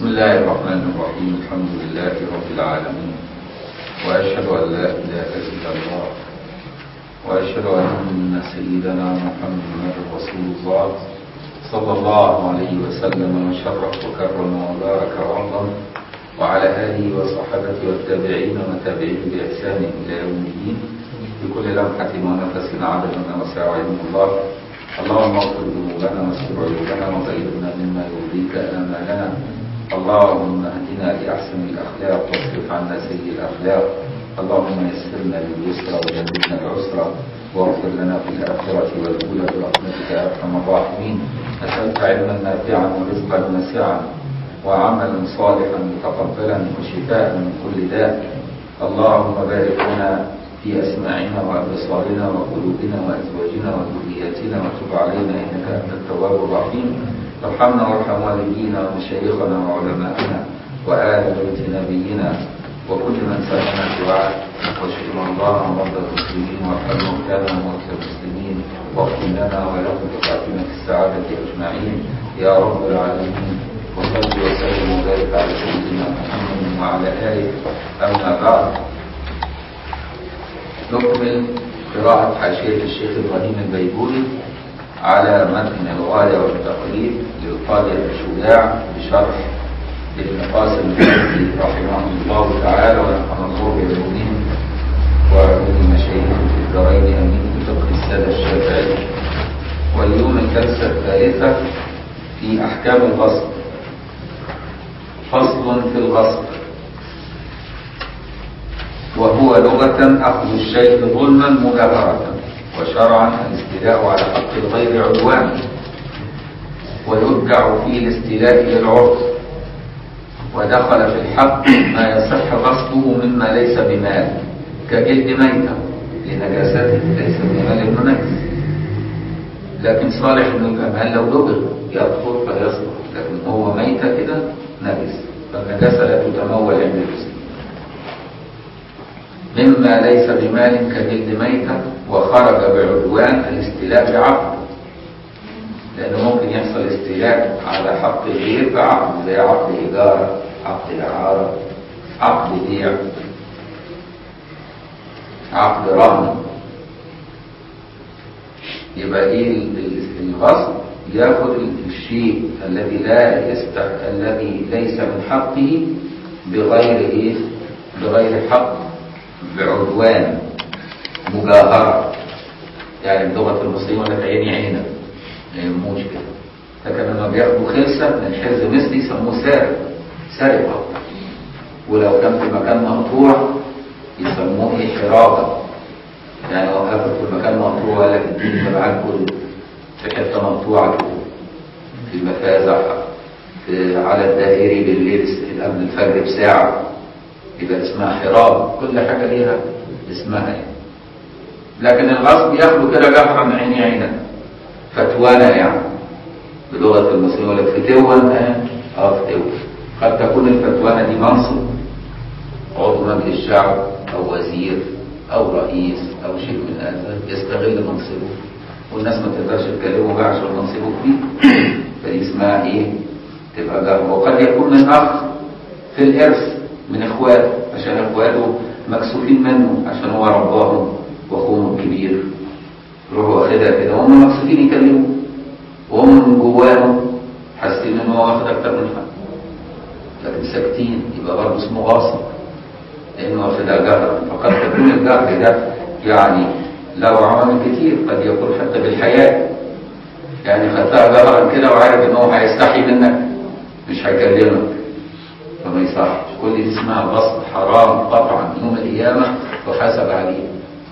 بسم الله الرحمن الرحيم الحمد لله رب العالمين وأشهد أن لا إله إلا الله وأشهد أن سيدنا محمد رسول الله صلى الله عليه وسلم وشرف وكرم وبارك وعظم وعلى آله وصحبه والتابعين وتابعين بإحسان إلى يوم الدين بكل لمحة ونفس عدد ما وسع علم الله اللهم اغفر ذنوبنا واستر عيوبنا وطهرنا مما يرضيك آمالنا اللهم اهدنا لأحسن الأخلاق واصرف عنا سيء الأخلاق اللهم يسرنا باليسرى وجنبنا العسرى واغفر لنا في الآخرة والأولى برحمتك يا أرحم الراحمين نسألك علما نافعا ورزقا واسعا وعملا صالحا متقبلا وشفاء من كل داء اللهم بارك لنا في أسماعنا وأبصارنا وقلوبنا وأزواجنا وذرياتنا وتب علينا إنك أنت التواب الرحيم ارحمنا وارحم والدينا ومشايخنا وعلماءنا وآل بيت نبينا وكل من سمعنا الدعاء واشف مرضانا ومرضى المسلمين وارحم موتانا وموتى المسلمين واغفر لنا ولكم بخاتمة السعادة أجمعين يا رب العالمين وصل وسلم وبارك على سيدنا محمد وعلى آله أما بعد نكمل قراءة حاشية الشيخ إبراهيم البيبوري على متن الغاية والتقريب للقاضي الشجاع بشرح ابن قاسم الحنفي رحمه الله تعالى ونفعنا الله بعلومهم وعلوم مشايخهم في الدارين امين بفقه الساده الشافعي واليوم الجلسه الثالثه في احكام الغصب فصل في الغصب وهو لغة أخذ الشيء ظلما مجاهرة وشرعا الاستيلاء على حق الغير عدوان ويرجع فيه الاستيلاء للعرف ودخل في الحق ما يصح غصبه مما ليس بمال كجلد ميتة لنجاسته ليس بمال المنجس لكن صالح انه يبقى مال لو دبر يطهر فيصلح لكن هو ميتة كده نجس فالنجاسة لا تتمول عند المسلم مما ليس بمال كجلد ميتة وخرج بعدوان الاستيلاء بعقد لأنه ممكن يحصل استيلاء على حق غير بعقد زي عقد إيجار عقد إعارة عقد بيع عقد رهن يبقى ايه الغصب ياخذ الشيء الذي لا يستح... الذي ليس من حقه بغير ايه بغير حق بعدوان مجاهرة يعني بلغة المصريين ولا عيني عينك ما يهموش كده لكن لما بياخدوا خلسة من حرز مثلي يسموه سارق سرقة ولو كان في مكان مقطوع يسموه ايه حرابة يعني وقفت في مكان مقطوع وقال لك اديني معاك كله في حتة مقطوعة كده في المفازع في على الدائري بالليل قبل الفجر بساعة يبقى اسمها حراب كل حاجة ليها اسمها يعني. لكن الغصب ياخده كده جهرا من عيني عينك فتوانا يعني بلغة المسلمين يقول لك فتوان اه فتوان قد تكون الفتوانة دي منصب عضو مجلس الشعب او وزير او رئيس او شيء من هذا يستغل منصبه والناس ما تقدرش تكلمه بقى عشان منصبه كبير فدي اسمها ايه تبقى جهر وقد يكون من اخ في الارث من اخواته عشان اخواته مكسوفين منه عشان هو رباهم واخوهم الكبير يروحوا واخدها كده وهم مكسوفين يكلموا وهم من جواهم حاسين ان هو واخد اكتر من حق لكن ساكتين يبقى برضه اسمه غاصب لانه واخدها جهرا فقد تكون الجهر ده يعني له عوامل كتير قد يكون حتى بالحياء يعني خدتها جهرا كده وعارف ان هو هيستحي منك مش هيكلمك فما يصحش كل دي اسمها غصب حرام قطعا يوم القيامه وحسب عليه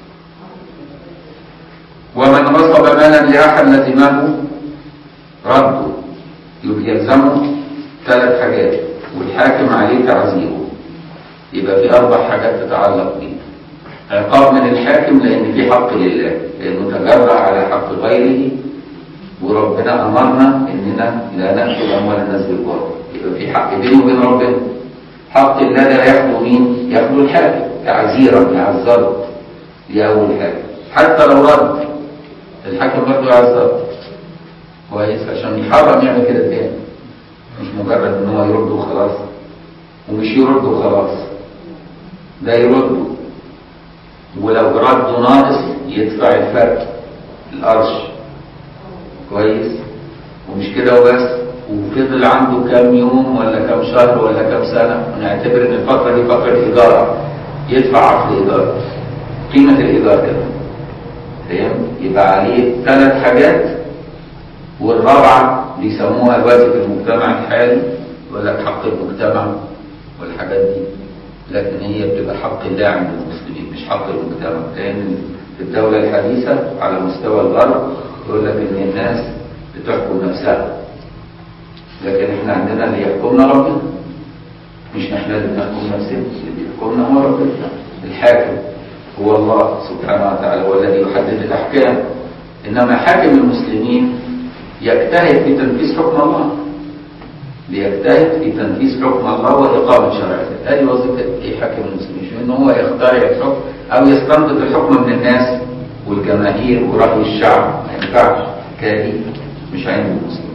ومن غصب مالا لاحد لزمه رده يلزمه ثلاث حاجات والحاكم عليه تعزيره يبقى في اربع حاجات تتعلق به عقاب من الحاكم لان في حق لله لانه تجرأ على حق غيره وربنا امرنا اننا لا ناكل اموال الناس بالباطل يبقى في حق بينه وبين ربنا حق الله ده ياخده مين؟ ياخده الحاكم تعزيرا يعذره دي اول حاجه حتى لو رد الحاكم برضه يعذره كويس عشان يحرم يعمل كده تاني مش مجرد ان هو يرد وخلاص ومش يرد وخلاص ده يرد ولو رده ناقص يدفع الفرق القرش كويس ومش كده وبس وفضل عنده كام يوم ولا كام شهر ولا كام سنة ونعتبر ان الفترة دي فترة إيجار يدفع عقد إيجار قيمة الإيجار كده فاهم يبقى عليه ثلاث حاجات والرابعة بيسموها دلوقتي في المجتمع الحالي يقول لك حق المجتمع والحاجات دي لكن هي بتبقى حق الله عند المسلمين مش حق المجتمع لأن في الدولة الحديثة على مستوى الغرب يقول لك إن الناس بتحكم نفسها لكن احنا عندنا اللي يحكمنا ربنا مش احنا اللي بنحكم نفسنا اللي بيحكمنا هو ربنا الحاكم هو الله سبحانه وتعالى هو الذي يحدد الأحكام إنما حاكم المسلمين يجتهد في تنفيذ حكم الله بيجتهد في تنفيذ حكم الله وإقامة شرعه هذه وظيفة أي حاكم المسلمين مش إن هو يخترع الحكم أو يستنبط الحكم من الناس والجماهير ورأي الشعب ما ينفعش كادي مش عند المسلم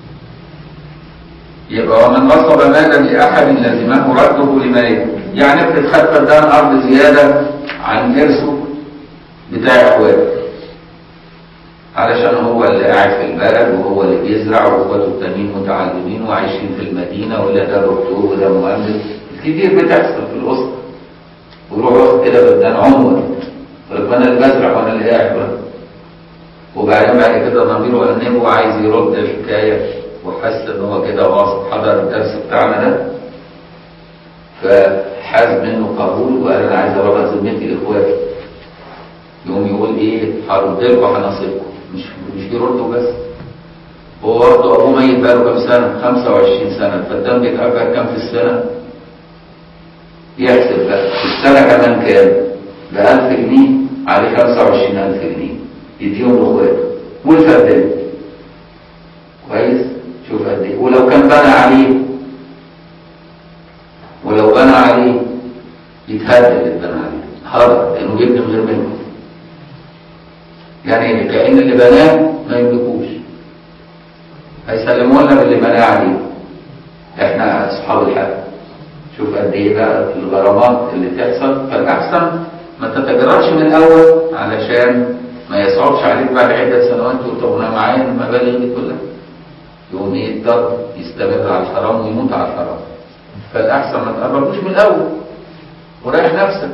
يبقى ومن غصب مالا لأحد لازمه رده لمالكه يعني افرض خد فدان أرض زيادة عن إرثه بتاع إخواته علشان هو اللي قاعد في البلد وهو اللي بيزرع واخواته التانيين متعلمين وعايشين في المدينة ولا ده دكتور وده مهندس كتير بتحصل في الأسرة ويروح واخد كده فدان عمر طيب انا اللي بزرع وانا اللي قاعد بقى وبعدين بعد كده ضميره وأنبه وعايز يرد الحكاية وحس ان هو كده واثق حضر الدرس بتاعنا ده فحاز منه قبول وقال انا عايز اربط ذمتي لاخواتي يقوم يقول ايه هرد لكم هنصيبكم مش مش بيردوا بس هو برضه ابوه ميت بقاله كام سنه 25 سنه فالدم بيتأجر كام في السنه يحسب بقى في السنه كمان كام ب 1000 جنيه عليه 25000 جنيه يديهم لاخواته والفردان كويس شوف قد ايه ولو كان بنى عليه ولو بنى عليه يتهدد اللي بنى عليه هذا لانه بيبني من غير منه يعني كأن اللي بناه ما يملكوش هيسلموا لنا باللي بناه عليه احنا اصحاب الحق شوف قد ايه بقى الغرامات اللي تحصل فالاحسن ما تتجرأش من الاول علشان ما يصعبش عليك بعد عده سنوات تقول طب انا معايا المبالغ دي كلها يقوم يقدر يستمر على الحرام ويموت على الحرام فالاحسن ما تقربوش من الاول وريح نفسك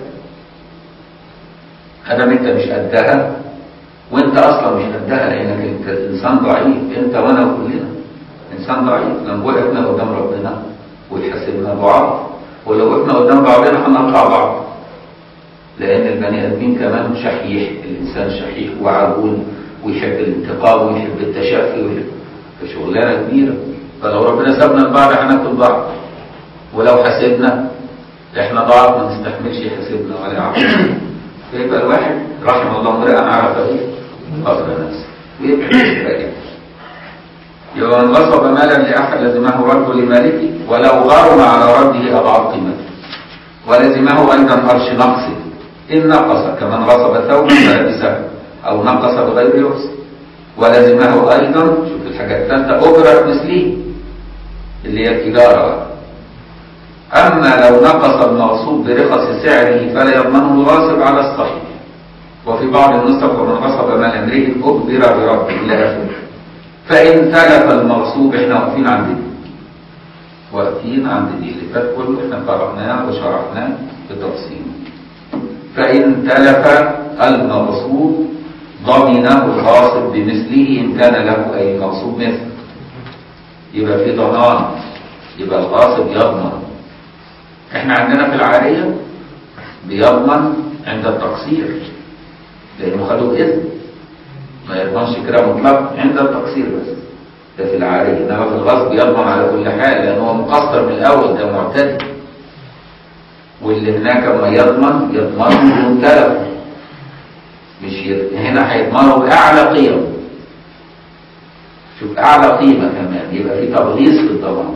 ادام انت مش قدها وانت اصلا مش قدها لانك انت انسان ضعيف انت وانا وكلنا انسان ضعيف لما وقفنا قدام ربنا ويحاسبنا ضعاف ولو وقفنا قدام بعضنا هنقطع بعض لان البني ادمين كمان شحيح الانسان شحيح وعجول ويحب الانتقام ويحب التشافي ويحب فشغلانه كبيره فلو ربنا سابنا لبعض هناكل بعض ولو حاسبنا احنا ضعف ما نستحملش يحاسبنا ولا يعاقبنا فيبقى الواحد رحم الله امرئا عرف ايه قدر نفسه ويبعد الباقي يبقى من غصب مالا لاحد لزمه رد لمالكه ولو غرم على رده اضعاف قيمته ولزمه ايضا قرش نقصه ان نقص كمن غصب ثوبا فلبسه او نقص بغير يرس ولزمه ايضا شوف الحاجه الثالثه اجره مثله اللي هي التجاره اما لو نقص المغصوب برخص سعره فلا يضمنه الغاصب على الصحيح وفي بعض النسخ ومن غصب مال امرئ اجبر برده الى اخره فان تلف المغصوب احنا واقفين عند دي واقفين عند دي اللي فات كله احنا قرأناه وشرحناه بتفصيل فان تلف المغصوب ضمنه الغاصب بمثله ان كان له اي مغصوب مثل يبقى في ضمان يبقى الغاصب يضمن احنا عندنا في العارية بيضمن عند التقصير لانه خدوا باذن ما يضمنش كده مطلق عند التقصير بس ده في العارية انما في الغصب يضمن على كل حال لانه هو مقصر من الاول ده معتدي واللي هناك ما يضمن يضمنه بدون تلف مش يضمن. هنا هيضمنه باعلى قيم شوف اعلى قيمه كمان يبقى في تبغيض في الضمان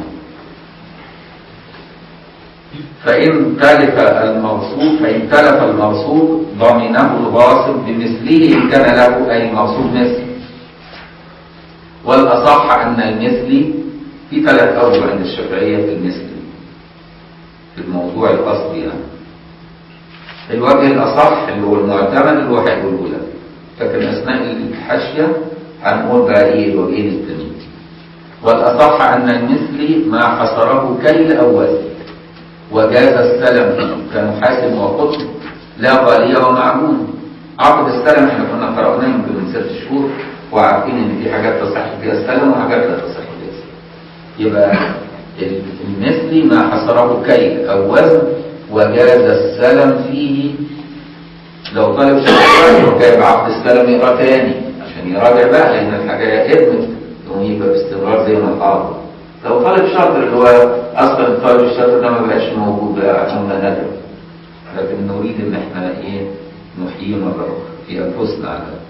فإن تلف المغصوب فإن تلف المغصوب ضمنه الغاصب بمثله إن كان له أي مغصوب مثل والأصح أن المثل في ثلاث أوجه عند الشافعية في المثل في الموضوع الأصلي يعني الوجه الأصح اللي هو المعتمد اللي هو هيقوله لك لكن أثناء الحاشية هنقول بقى إيه الوجهين التانيين والأصح أن المثل ما حصره كيل أو وزن وجاز السلم فيه كنحاس وقطن لا غالية ومعجون عقد السلم احنا كنا قرأناه يمكن من ست شهور وعارفين ان في حاجات تصح فيها السلم وحاجات لا تصح فيها السلم يبقى المثل ما حصره كيل او وزن وجاز السلم فيه لو طالب شرط جايب عقد السلم يقرا تاني عشان يراجع بقى لان الحاجه ادمت يقوم يبقى باستمرار زي ما حاضر لو طالب شرط اللي هو اصلا الطالب الشرط ده ما بقاش موجود بقى عشان ده ندم لكن نريد ان احنا ايه نحييه مره اخرى في انفسنا على هذا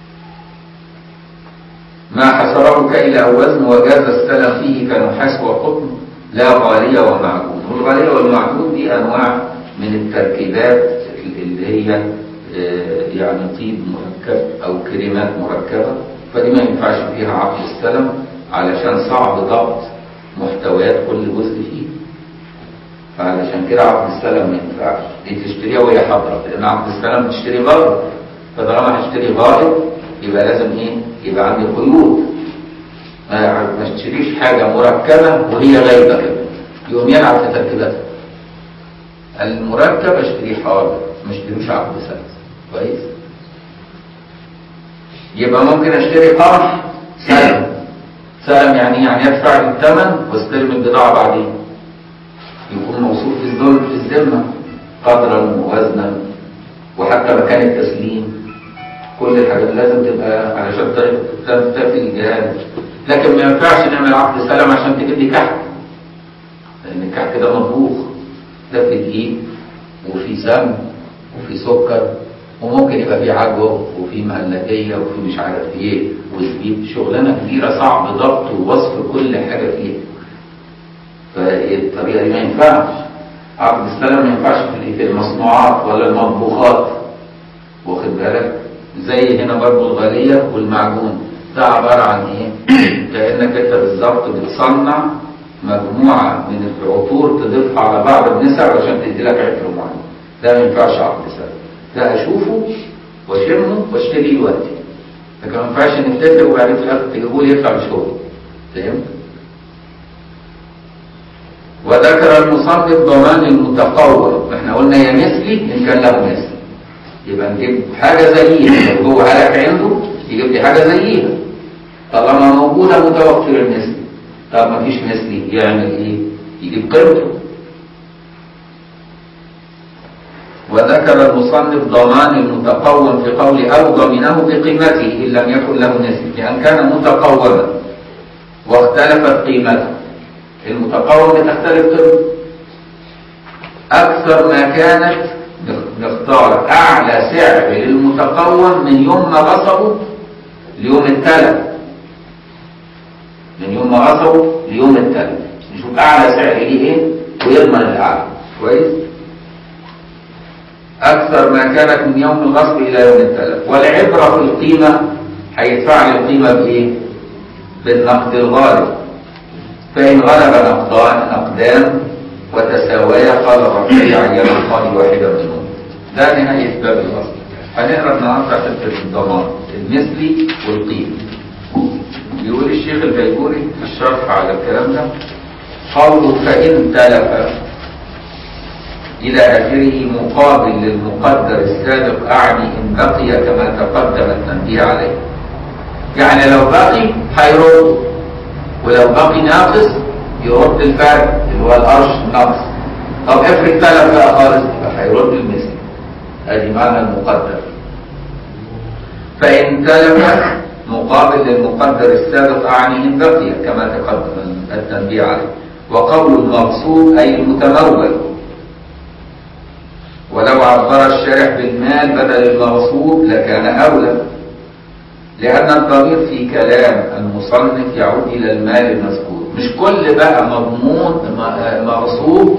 ما حصره كيل أو وزن وجاز السلم فيه كنحاس وقطن لا غالية ومعجون والغالية والمعجون دي أنواع من التركيبات اللي هي آه، يعني طيب مركب أو كريمات مركبة فدي ما ينفعش فيها عقد السلم علشان صعب ضبط محتويات كل جزء فيه فعلشان كده عقد السلم ما ينفعش دي تشتريها وهي حاضرة لأن عقد السلم تشتري غائب فطالما هشتري غائب يبقى لازم ايه يبقى عندي قيود ما ما اشتريش حاجة مركبة وهي غايبة كده يقوم يلعب في تركيباتها المركب اشتريه حاضر ما اشتريش عقد سلم كويس يبقى ممكن اشتري قرح سلم سلم يعني يعني ادفع الثمن واستلم البضاعة بعدين يكون موصول في الذل في الذمة قدرا ووزنا وحتى مكان التسليم كل الحاجات لازم تبقى علشان تنتفي الجهاز لكن ما ينفعش نعمل عقد سلام عشان تجيب لي كحك لان الكحك ده مطبوخ ده في دقيق وفي سمن وفي سكر وممكن يبقى فيه عجوه وفي مهلبيه وفي مش عارف ايه وزبيب شغلانه كبيره صعب ضبط ووصف كل حاجه فيها فالطريقه دي ما ينفعش عقد السلام ما ينفعش في في المصنوعات ولا المطبوخات واخد بالك زي هنا برضه الغالية والمعجون ده عبارة عن ايه؟ كأنك انت بالظبط بتصنع مجموعة من العطور تضيفها على بعض النسب عشان تدي لك عطر معين ده ما ينفعش عقد سلام ده اشوفه واشمه واشتريه دلوقتي لكن ما ينفعش نتفق وبعدين في الاخر تجيبه لي يطلع مش هو فهمت؟ وذكر المصنف ضمان المتقوم احنا قلنا يا مثلي ان كان له مثل يبقى نجيب حاجة زيها لو هو هلك عنده يجيب لي حاجة زيها طالما موجودة متوفر المثل طب ما فيش مثلي يعمل ايه يجيب قيمته وذكر المصنف ضمان المتقوم في قول او ضمنه بقيمته ان لم يكن له مثل لان كان متقوما واختلفت قيمته المتقوم بتختلف قيمته اكثر ما كانت نختار اعلى سعر للمتقوم من يوم ما غصبه ليوم التلف من يوم ما غصبه ليوم التلف نشوف اعلى سعر ليه ايه ويضمن الاعلى كويس اكثر ما كانت من يوم الغصب الى يوم التلف والعبره في القيمه هيدفع لي القيمه بايه بالنقد الغالب فان غلب نقدان نقدان وتساويا قال الرفيع عيان القاضي واحدا منهم ده نهاية باب الأصل هنقرا النهارده حتة الضمان المثلي والقيم يقول الشيخ البيجوري في الشرح على الكلام ده قوله فإن تلف إلى آخره مقابل للمقدر السابق أعني إن بقي كما تقدم التنبيه عليه يعني لو بقي هيرد ولو بقي ناقص يرد الفرق اللي هو القرش ناقص طب افرض تلف بقى خالص يبقى هيرد المثل ادي معنى المقدر فان تلف مقابل للمقدر السابق اعني ان بقي كما تقدم التنبيه عليه وقول المغصوب اي المتمول ولو عبر الشارح بالمال بدل المغصوب لكان اولى لان الضمير في كلام المصنف يعود الى المال المذكور مش كل بقى مضمون مغصوب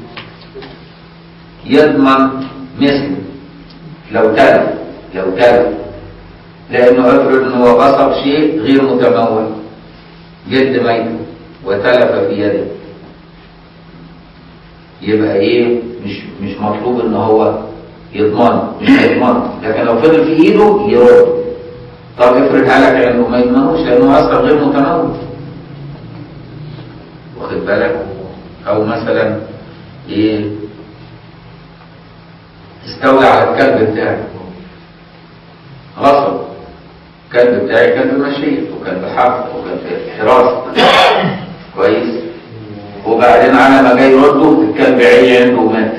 يضمن مثل لو تلف لو تلف لانه افرض انه غصب شيء غير متمول جلد ميت وتلف في يده يبقى ايه مش مش مطلوب ان هو يضمن مش هيضمن لكن لو فضل في ايده يرد طب افرض هلك عنده ما يضمنوش لانه اصلا غير متمول واخد بالك او مثلا ايه استولى على الكلب بتاعي غصب الكلب بتاعي كلب مشية وكلب حفظ وكلب حراسة كويس وبعدين على ما جاي يرده الكلب عي عنده ومات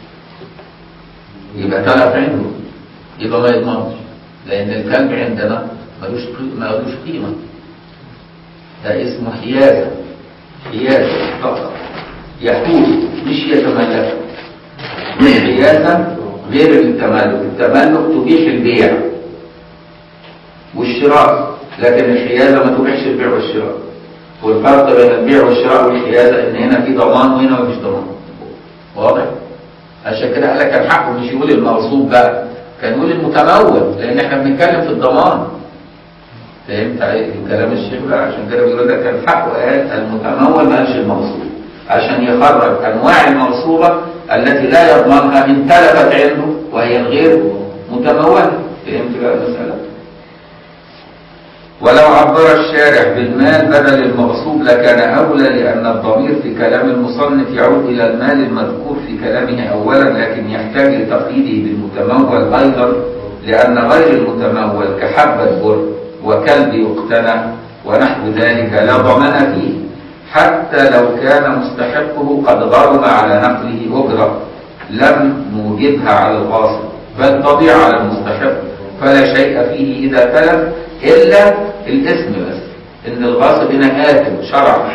يبقى تلف عنده يبقى ما يضمنش لان الكلب عندنا ملوش ملوش قيمه ده اسمه حيازه حيازه فقط يحوز مش يتملك الحيازه غير التملك التملك تبيح البيع والشراء لكن الحيازه ما تبيحش البيع والشراء والفرق بين البيع والشراء والحيازه ان هنا في ضمان وهنا مفيش ضمان واضح عشان كده قال لك كان حقه مش يقول المغصوب بقى كان يقول المتمول لان احنا بنتكلم في الضمان فهمت كلام الشيخ بقى عشان كده بيقول ده كان حقه قال المتمول ما قالش المغصوب عشان يخرج انواع المغصوبه التي لا يضمنها ان تلفت عنده وهي الغير متموله فهمت بقى المساله ولو عبر الشارع بالمال بدل المغصوب لكان أولى لأن الضمير في كلام المصنف يعود إلى المال المذكور في كلامه أولا لكن يحتاج لتقييده بالمتمول أيضا لأن غير المتمول كحبة بر وكلب يقتنى ونحو ذلك لا ضمان فيه حتى لو كان مستحقه قد غرم على نقله أجرة لم نوجبها على الغاصب بل تضيع على المستحق فلا شيء فيه إذا تلف إلا الاسم بس إن الغاصب هنا آثم شرعا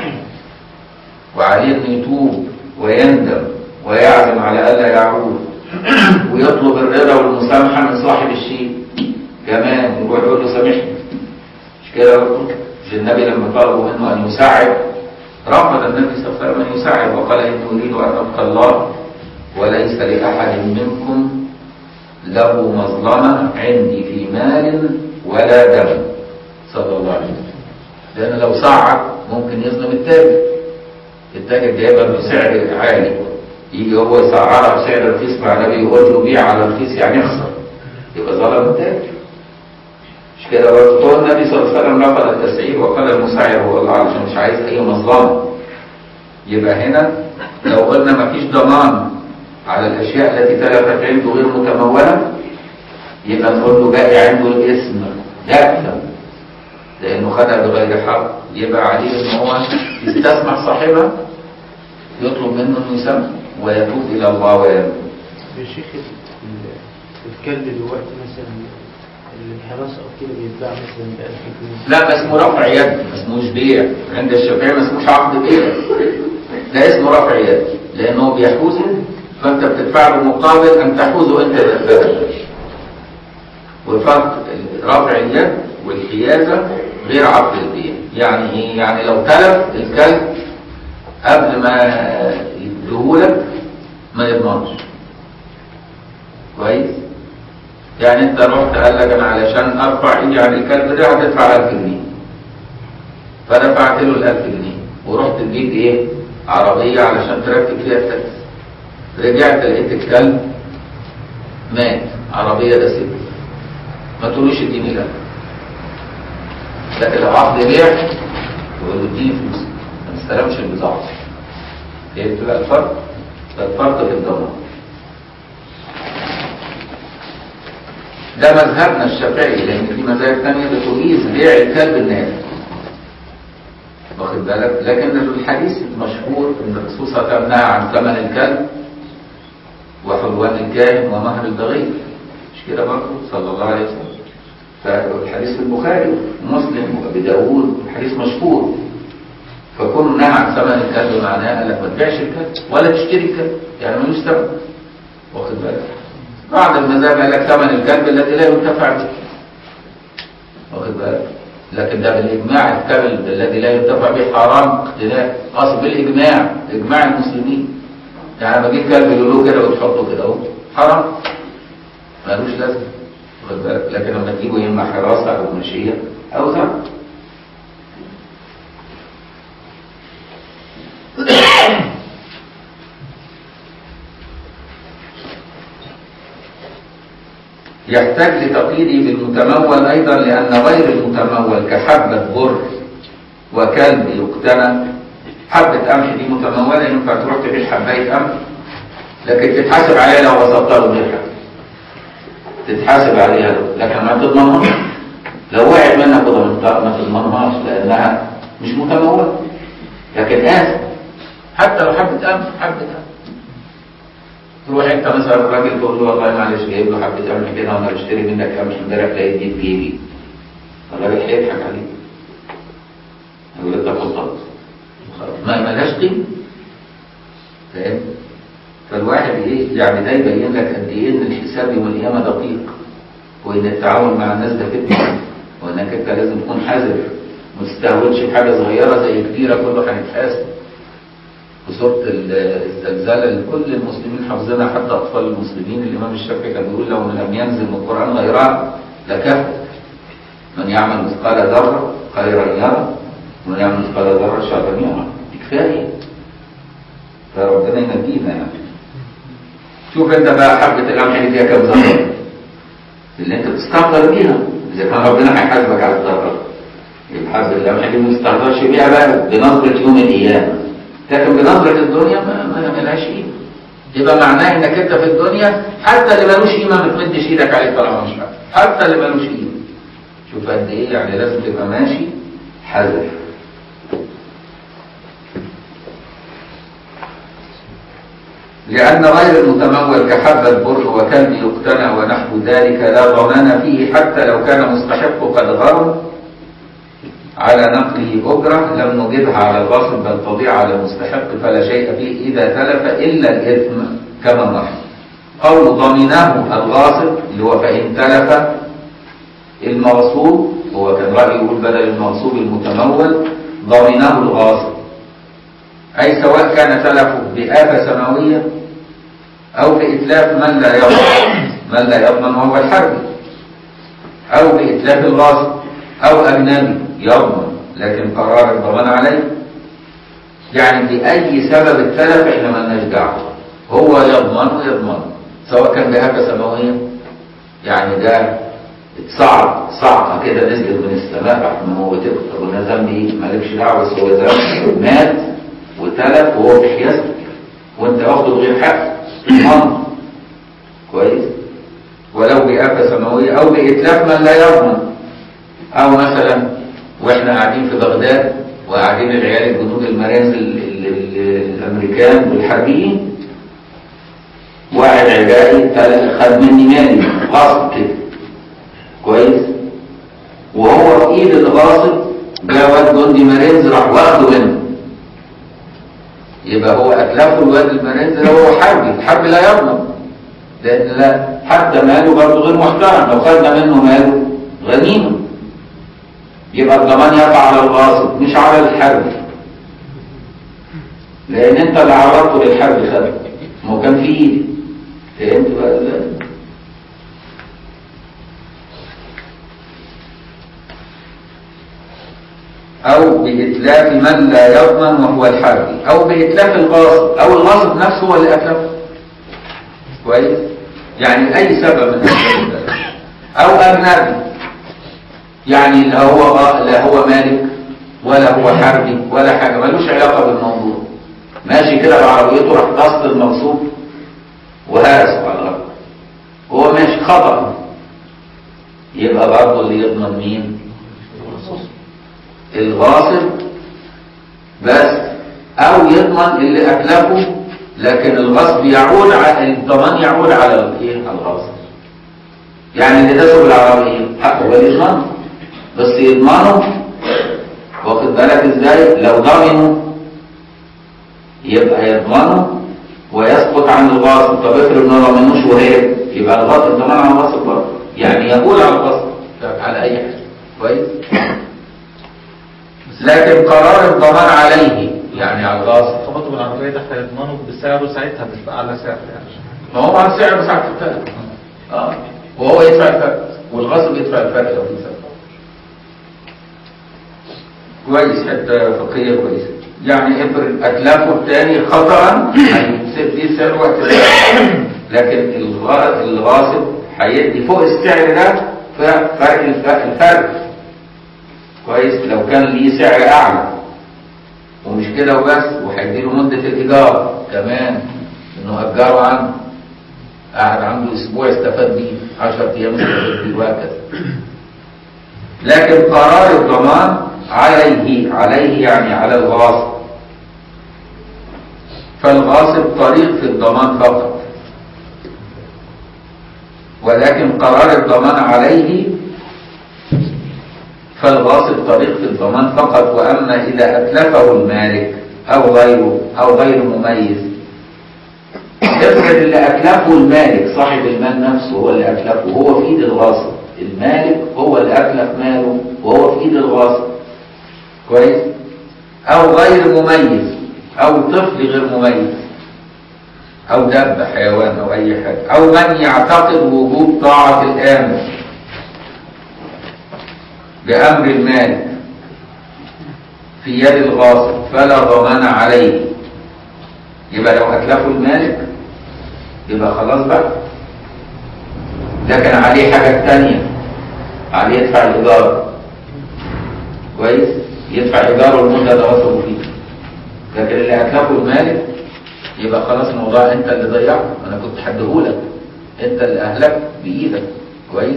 وعليه إنه يتوب ويندم ويعزم على ألا يعود ويطلب الرضا والمسامحة من صاحب الشيء كمان يروح يقول له سامحني مش كده برضه مش النبي لما طلبوا منه أن يساعد رفض النبي صلى الله عليه وسلم أن يساعد وقال إني أريد أن أبقى الله وليس لأحد منكم له مظلمة عندي في مال ولا دم صلى الله عليه وسلم لأن لو صعد ممكن يظلم التاجر التاجر جايبها بسعر عالي يجي هو يسعرها بسعر رخيص مع النبي يقول له بيع على رخيص يعني يخسر يبقى ظلم التاجر مش كده برضه هو النبي صلى الله عليه وسلم رفض التسعير وقال المسعر هو الله علشان مش عايز أي مظلمة يبقى هنا لو قلنا ما فيش ضمان على الأشياء التي تلفت عنده غير متمولة يبقى نقول له باقي عنده الاسم يكتب لأنه خدها بغير حق يبقى عليه إن هو يستسمح صاحبها يطلب منه إنه يسامح ويتوب إلى الله ويتوب يا شيخ ال- الكلب دلوقتي مثلا الحراسة أو كده بيتباع مثلا ب 1000 جنيه لا ما اسمه رفع يد ما اسموش بيع عند الشافعية ما اسموش عقد بيع ده اسمه رفع يد لأنه بيحوزه فأنت بتدفع له مقابل أن تحوزه أنت تدفعه والفرق رفع اليد والحيازة غير عقد البيع يعني ايه؟ يعني لو تلف الكلب قبل ما يديهولك ما يضمنش كويس يعني انت رحت قال لك انا علشان ارفع ايدي عن الكلب ده هتدفع 1000 جنيه فدفعت له ال 1000 جنيه ورحت تجيب ايه عربيه علشان تركب فيها التاكسي رجعت لقيت الكلب مات عربيه ده ست ما تقولوش اديني لا لكن لو عقد بيع تقول له اديني فلوس ما تستلمش البضاعه فهمت بقى الفرق؟ ده الفرق في الضمان ده مذهبنا الشافعي لان في مذاهب ثانيه بتجيز بيع الكلب النافع واخد بالك لكن الحديث المشهور ان الرسول صلى الله عليه وسلم نهى عن ثمن الكلب وحلوان الكاهن ومهر البغي مش كده برضه صلى الله عليه وسلم فالحديث في البخاري ومسلم وابي داوود الحديث مشهور فكون نهى عن ثمن الكلب معناه قال لك ما تبيعش الكلب ولا تشتري الكلب يعني ملوش ثمن واخد بالك بعض المذاهب قال لك ثمن الكلب الذي لا ينتفع به واخد بالك لكن ده بالاجماع الكلب الذي لا ينتفع به حرام اقتناء اصل بالاجماع اجماع المسلمين يعني لما اجيب كلب يقولوا كده وتحطه كده اهو حرام ملوش لازمه واخد بالك لكن لما تجيبه يا اما حراسه او مشيه او ثمن يحتاج لتقييده بالمتمول أيضا لأن غير المتمول كحبة بر وكلب يقتنى حبة قمح دي متمولة ينفع تروح تبيع حباية قمح لكن تتحاسب عليها لو وصلت له غيرها تتحاسب عليها لكن ما تضمنهاش لو وقعت منك وضمنتها ما تضمنهاش لأنها مش متمولة لكن آسف حتى لو حبة قمح حبة قمح تروح انت مثلا الراجل تقول له والله معلش جايب له حبه قمح كده وانا بشتري منك قمح امبارح لقيت دي في جيبي الراجل هيضحك عليك يقول انت غلطان ما مالهاش قيمه فاهم فالواحد ايه يعني ده يبين لك قد ايه ان الحساب يوم القيامه دقيق وان التعامل مع الناس ده فتنه وانك انت لازم تكون حذر ما تستهونش بحاجه صغيره زي كبيره كله هنتحاسب وسورة الزلزال اللي كل المسلمين حافظينها حتى أطفال المسلمين الإمام الشافعي كان بيقول لو لم ينزل من القرآن غيرها لكفى من يعمل مثقال ذرة خيرا يرى ومن يعمل مثقال ذرة شرا يرى كفاية فربنا ينجينا يعني شوف انت بقى حبة القمح اللي فيها كام ذرة اللي انت بتستهتر بيها إذا كان ربنا هيحاسبك على الذرة يبقى حبة القمح دي ما تستهترش بيها بقى بنظرة يوم القيامة لكن بنظرة الدنيا ما ما ملهاش قيمة يبقى معناه انك انت في الدنيا حتى اللي ملوش قيمة ما تمدش ايدك عليه طالما مش حاجة حتى اللي ملوش قيمة شوف قد ايه يعني لازم تبقى ماشي حذر لأن غير المتمول كحبة بر وكلب يقتنى ونحو ذلك لا ضمان فيه حتى لو كان مستحق قد غرم على نقله أجرة لم نجبها على الغاصب بل تضيع على المستحق فلا شيء فيه إذا تلف إلا الإثم كما مر قول ضمنه الغاصب اللي هو فإن تلف المغصوب هو كان رأي يقول بدل المغصوب المتمول ضمنه الغاصب أي سواء كان تلفه بآفة سماوية أو بإتلاف من لا يضمن من لا يضمن وهو الحرب أو بإتلاف الغاصب أو أجنبي يضمن لكن قرار الضمان عليه يعني بأي سبب التلف احنا ما لناش دعوه هو يضمن ويضمن سواء كان بهبة سماوية يعني ده اتصعد صعقة كده نزلت من السماء راح موتته طب انا ذنبي ايه؟ مالكش دعوه بس هو ذنب مات وتلف وهو في حيازتك وانت واخده بغير حق ضمن كويس ولو بآفة سماوية أو بإتلاف من لا يضمن أو مثلا واحنا قاعدين في بغداد وقاعدين العيال الجنود المرازل ال- ال- الامريكان والحربيين واحد عراقي تل- خد مني مالي غصب كده كويس وهو في ايد الغاصب جاء واد جندي مرنز راح واخده منه يبقى هو اتلفه الواد المرنز هو حربي الحرب لا يضمن لان لا حتى ماله برضه غير محترم لو خدنا منه ماله غنيمه يبقى الضمان يقع على الغاصب مش على الحرب لان انت اللي عرضته للحرب خده ما هو كان في ايدي فهمت بقى ازاي او باتلاف من لا يضمن وهو الحربي او باتلاف الغاصب او الغاصب نفسه هو اللي اتلفه كويس يعني اي سبب من اسباب التلف او اجنبي يعني لا هو غا- لا هو مالك ولا هو حربي ولا حاجه ملوش علاقه بالموضوع ماشي كده بعربيته راح قصد المغصوب وهرسه على الارض وهو ماشي خطأ يبقى برضه اللي يضمن مين الغاصب بس او يضمن اللي اتلفه لكن الغصب يعود على الضمان يعود على الايه على الغاصب يعني اللي داسه بالعربيه حقه هو اللي يضمنه بس يضمنه واخد بالك ازاي لو ضمنوا يبقى يضمنه ويسقط عن الغاصب طب افرض ما ضمنوش وهرب يبقى الغاصب الضمان على الغاصب برضه يعني يقول على الغاصب على اي حاجه كويس لكن قرار الضمان عليه يعني على الغاصب خبطوا بالعربية ده هيضمنوا بسعره ساعتها بتبقى أعلى سعر يعني ما هو عن سعر ساعة الفرق اه وهو يدفع الفرق والغاصب يدفع الفرق لو في فرق كويس حتة فقهية كويسة يعني افرض اتلافه الثاني خطأ هيسيب دي سعر وقت لكن الغا- الغاصب هيدي فوق السعر ده فرق الف- الفرق كويس لو كان ليه سعر اعلى ومش كده وبس وهيديله مدة الإيجار كمان إنه أجره عنه قعد عنده أسبوع استفاد بيه 10 أيام استفاد بيه وهكذا لكن قرار الضمان عليه عليه يعني على الغاصب فالغاصب طريق في الضمان فقط ولكن قرار الضمان عليه فالغاصب طريق في الضمان فقط وأما إذا أتلفه المالك أو غيره أو غير مميز افرض اللي أتلفه المالك صاحب المال نفسه هو اللي أتلفه هو في إيد الغاصب المالك هو اللي أتلف ماله وهو في إيد الغاصب كويس أو غير مميز أو طفل غير مميز أو دابة حيوان أو أي حاجة أو من يعتقد وجوب طاعة الآمر بأمر المالك في يد الغاصب فلا ضمان عليه يبقى لو أتلفوا المالك يبقى خلاص بقى لكن عليه حاجة تانية عليه يدفع الإيجار كويس يدفع إيجاره المدة اللي غصبوا فيها لكن اللي أتلفه المالك يبقى خلاص الموضوع أنت اللي ضيعه أنا كنت حدهولك أنت اللي أهلكت بإيدك كويس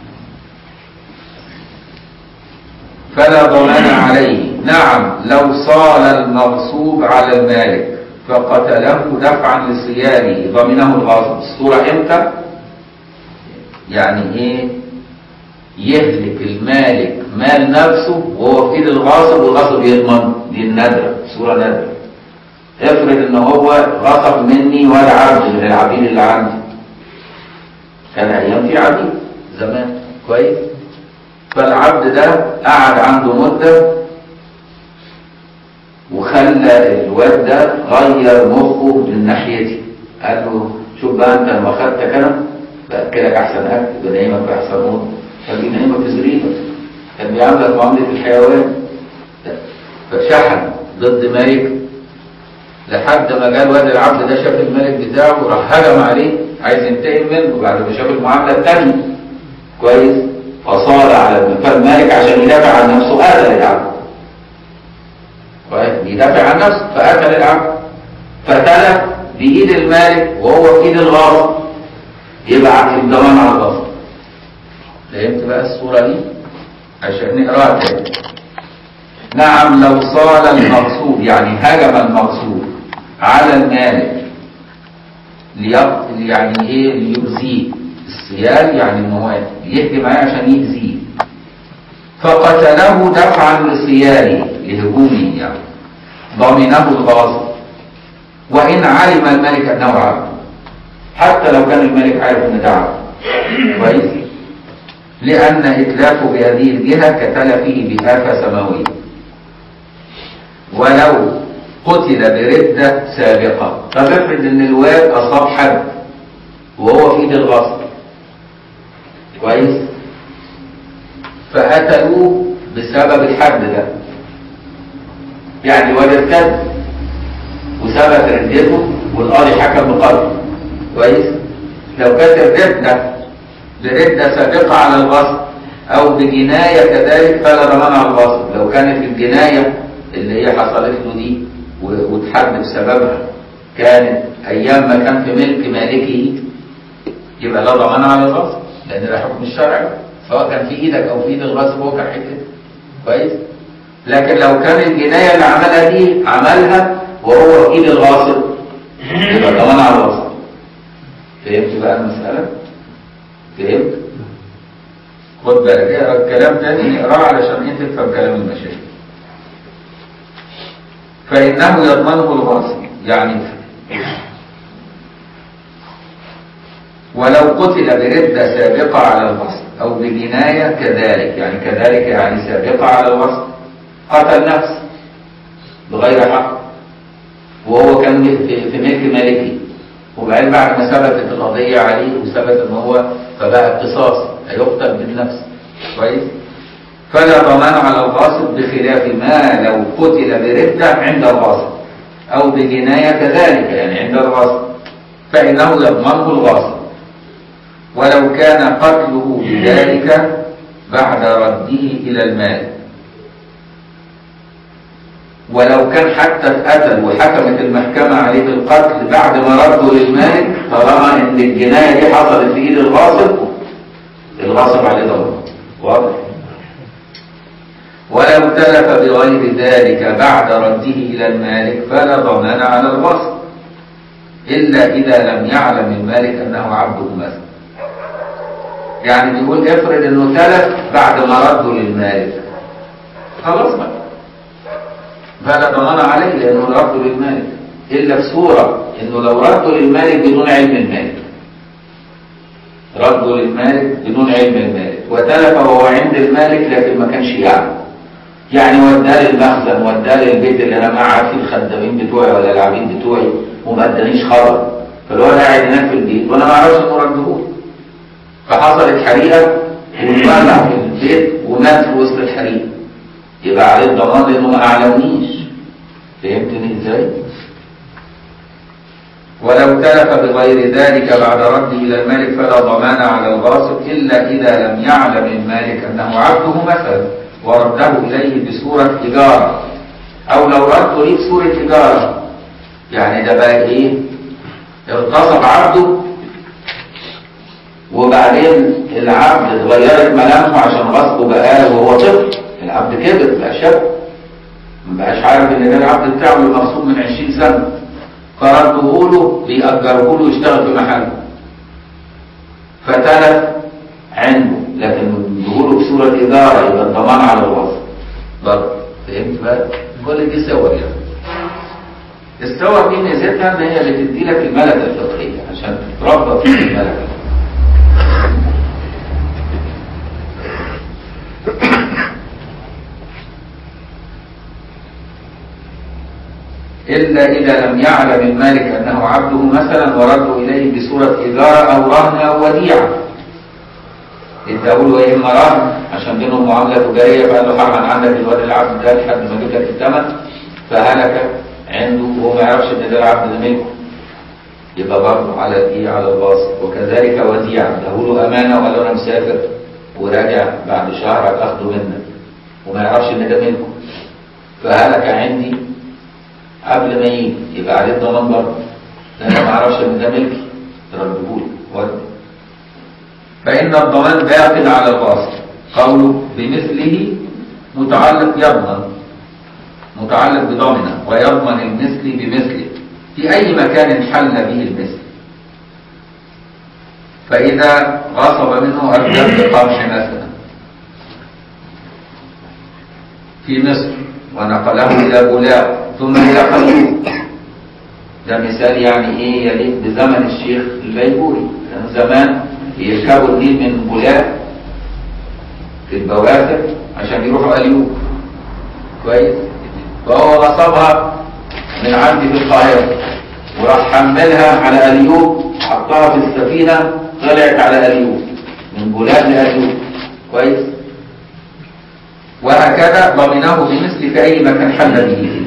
فلا ضمان عليه نعم لو صال المغصوب على المالك فقتله دفعا لصيانه ضمنه الغاصب الصورة امتى يعني ايه يهلك المالك مال نفسه وهو في ايد الغاصب والغاصب يضمن دي النادرة صورة نادرة افرض ان هو غصب مني ولا عبد من العبيد اللي عندي كان ايام في عبيد زمان كويس فالعبد ده قعد عنده مدة وخلى الواد ده غير مخه من ناحيتي قال له شوف بقى انت لما خدتك انا باكلك احسن اكل بنعيمك باحسن موت فبنعيمك في زريبك كان بيعاملك معامله الحيوان فشحن ضد ملك لحد ما جاء الواد العبد ده شاف الملك بتاعه وراح هجم عليه عايز ينتقم منه بعد ما شاف المعامله الثانيه كويس فصار على ابن فالمالك عشان يدافع عن نفسه قتل العبد كويس يدافع عن نفسه فقتل العبد فتلف بإيد المالك وهو في إيد الغاصب يبقى الضمان على الغاصب فهمت بقى الصورة دي عشان نقراها تاني نعم لو صال المغصوب يعني هجم المغصوب على المالك ليقتل يعني ايه ليؤذيه الصيال يعني ان هو يهجم عليه عشان يأذيه فقتله دفعا لصياله لهجومه يعني ضمنه الغاصب وإن علم الملك أنه عبد حتى لو كان الملك عارف أن ده عبد كويس لأن إتلافه بهذه الجهة كتلفه بآفة سماوية ولو قتل بردة سابقة طب افرض ان الواد اصاب حد وهو في ايد الغصب كويس فقتلوه بسبب الحد ده يعني واد ارتد وثبت ردته والقاضي حكم بقتله كويس لو كانت الردة بردة سابقة على الغصب او بجناية كذلك فلا ضمان على الغصب لو كانت الجناية اللي هي حصلت له دي و- واتحد بسببها كانت ايام ما كان في ملك مالكه يبقى لا ضمان على الغصب لان ده حكم الشرع سواء كان في ايدك او في ايد الغصب هو كان حكم كويس لكن لو كان الجنايه اللي عملها دي عملها وهو في ايد الغاصب يبقى ضمان على الغصب فهمت بقى المساله فهمت خد بالك اقرا الكلام تاني نقراه علشان انت تفهم كلام المشايخ فإنه يضمنه الغاصب يعني ولو قتل بردة سابقة على الغصب أو بجناية كذلك يعني كذلك يعني سابقة على الغصب قتل نفس بغير حق وهو كان في في ملك مالكي وبعدين بعد ما ثبتت القضية عليه وثبت ان هو فبقى قصاص هيقتل بالنفس كويس فلا ضمان على الغاصب بخلاف ما لو قتل بردة عند الغاصب أو بجناية كذلك يعني عند الغاصب فإنه يضمنه الغاصب ولو كان قتله بذلك بعد رده إلى المال ولو كان حتى اتقتل وحكمت المحكمة عليه بالقتل بعد ما رده للمالك طالما ان الجناية دي حصلت في ايد الغاصب الغاصب عليه ضرر واضح ولو تلف بغير ذلك بعد رده إلى المالك فلا ضمان على الغصب إلا إذا لم يعلم المالك أنه عبده مثلا يعني بيقول افرض انه تلف بعد ما رده للمالك خلاص بقى فلا ضمان عليه لانه رده للمالك الا في صوره انه لو رده للمالك بدون علم المالك رده للمالك بدون علم المالك وتلف وهو عند المالك لكن ما كانش يعلم يعني وداه للمخزن وداه للبيت اللي انا قاعد فيه الخدامين بتوعي ولا العبيد بتوعي وما ادانيش خبر فالولد قاعد هناك في البيت وانا ما اعرفش انه رده فحصلت حريقه واتولع في البيت ومات في وسط الحريقه يبقى عليه الضمان لانه ما اعلمنيش فهمتني ازاي؟ ولو تلف بغير ذلك بعد رده الى المالك فلا ضمان على الغاصب الا اذا لم يعلم المالك انه عبده مثلا ورده اليه بصوره اجاره او لو رده ليه بصوره اجاره يعني ده بقى ايه؟ اغتصب عبده وبعدين العبد اتغيرت ملامحه عشان غصبه بقى وهو طفل العبد كبر بقى شاب ما بقاش عارف ان ده العبد بتاعه اللي مغصوب من 20 سنه فرده له بيأجره له يشتغل في محله فتلف عنده لكن له بصورة إدارة يبقى الضمان على الوصف برضه فهمت بقى؟ كل دي صور يعني الصور دي ميزتها ان هي اللي تدي لك الملكة الفقهية عشان تتربى في الملكة إلا إذا لم يعلم المالك أنه عبده مثلا ورده إليه بصورة إجارة أو رهن أو وديعة اداه له يا إما رهن عشان بينهم معاملة تجارية فقال له حرم عندك الواد العبد ده لحد ما أجيب لك الثمن فهلك عنده وهو ما يعرفش إن ده العبد ده ملكه يبقى برضه على الإيه على الباص وكذلك وديعة اداه له أمانة وقال له أنا مسافر وراجع بعد شهر هاخده منك وما يعرفش إن ده ملكه فهلك عندي قبل ما يجي يبقى عليه الضمان برضه لان انا ما اعرفش ان ده ملكي ردهولي ودي فان الضمان باق على الغاصب قوله بمثله متعلق يضمن متعلق بضامنه ويضمن المثل بمثله في اي مكان حل به المثل فاذا غصب منه ارجل بقرش مثلا في مصر ونقله الى بولاق ثم إلى قلوب ده مثال يعني إيه يليق بزمن الشيخ البيبوري كان زمان يركبوا النيل من بولاق في البواسر عشان يروحوا أليوب كويس فهو غصبها من عندي في القاهرة وراح حملها على أليوب حطها في السفينة طلعت على أليوب من بولاق لأليوب كويس وهكذا ضمنه بمثل في أي مكان حل به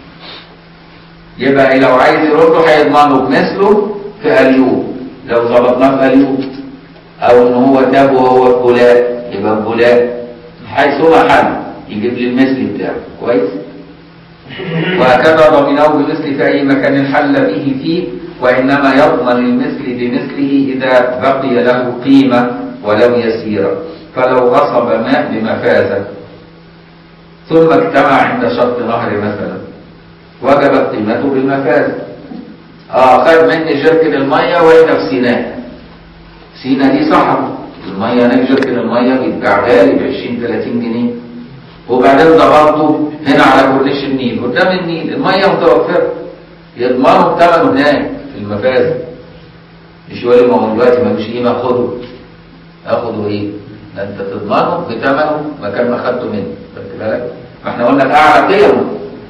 يبقى لو عايز يرده هيضمنه بمثله في أليوب لو ظبطناه في أليوب أو إن هو تاب وهو في بولاق يبقى في بولاق حيثما حل يجيب لي المثل بتاعه كويس وهكذا ضمنه بمثل في أي مكان حل به فيه وإنما يضمن المثل بمثله إذا بقي له قيمة ولو يسيرة فلو غصب ماء بمفازة ثم اجتمع عند شط نهر مثلا وجبت قيمته بالمفازة اه خد مني جركن المية واحنا في سيناء سيناء دي صحراء المية هناك جركن المية بيتباع غالي ب 20 30 جنيه وبعدين ضغطته هنا على كورنيش النيل قدام النيل المية متوفرة يضمنوا بثمنه هناك في المفازة مش يقول لي ما هو دلوقتي ملوش قيمة خده اخده ايه؟ ده انت تضمنه بثمنه مكان ما خدته منه خدت بالك؟ ما احنا قلنا الاعلى قيمه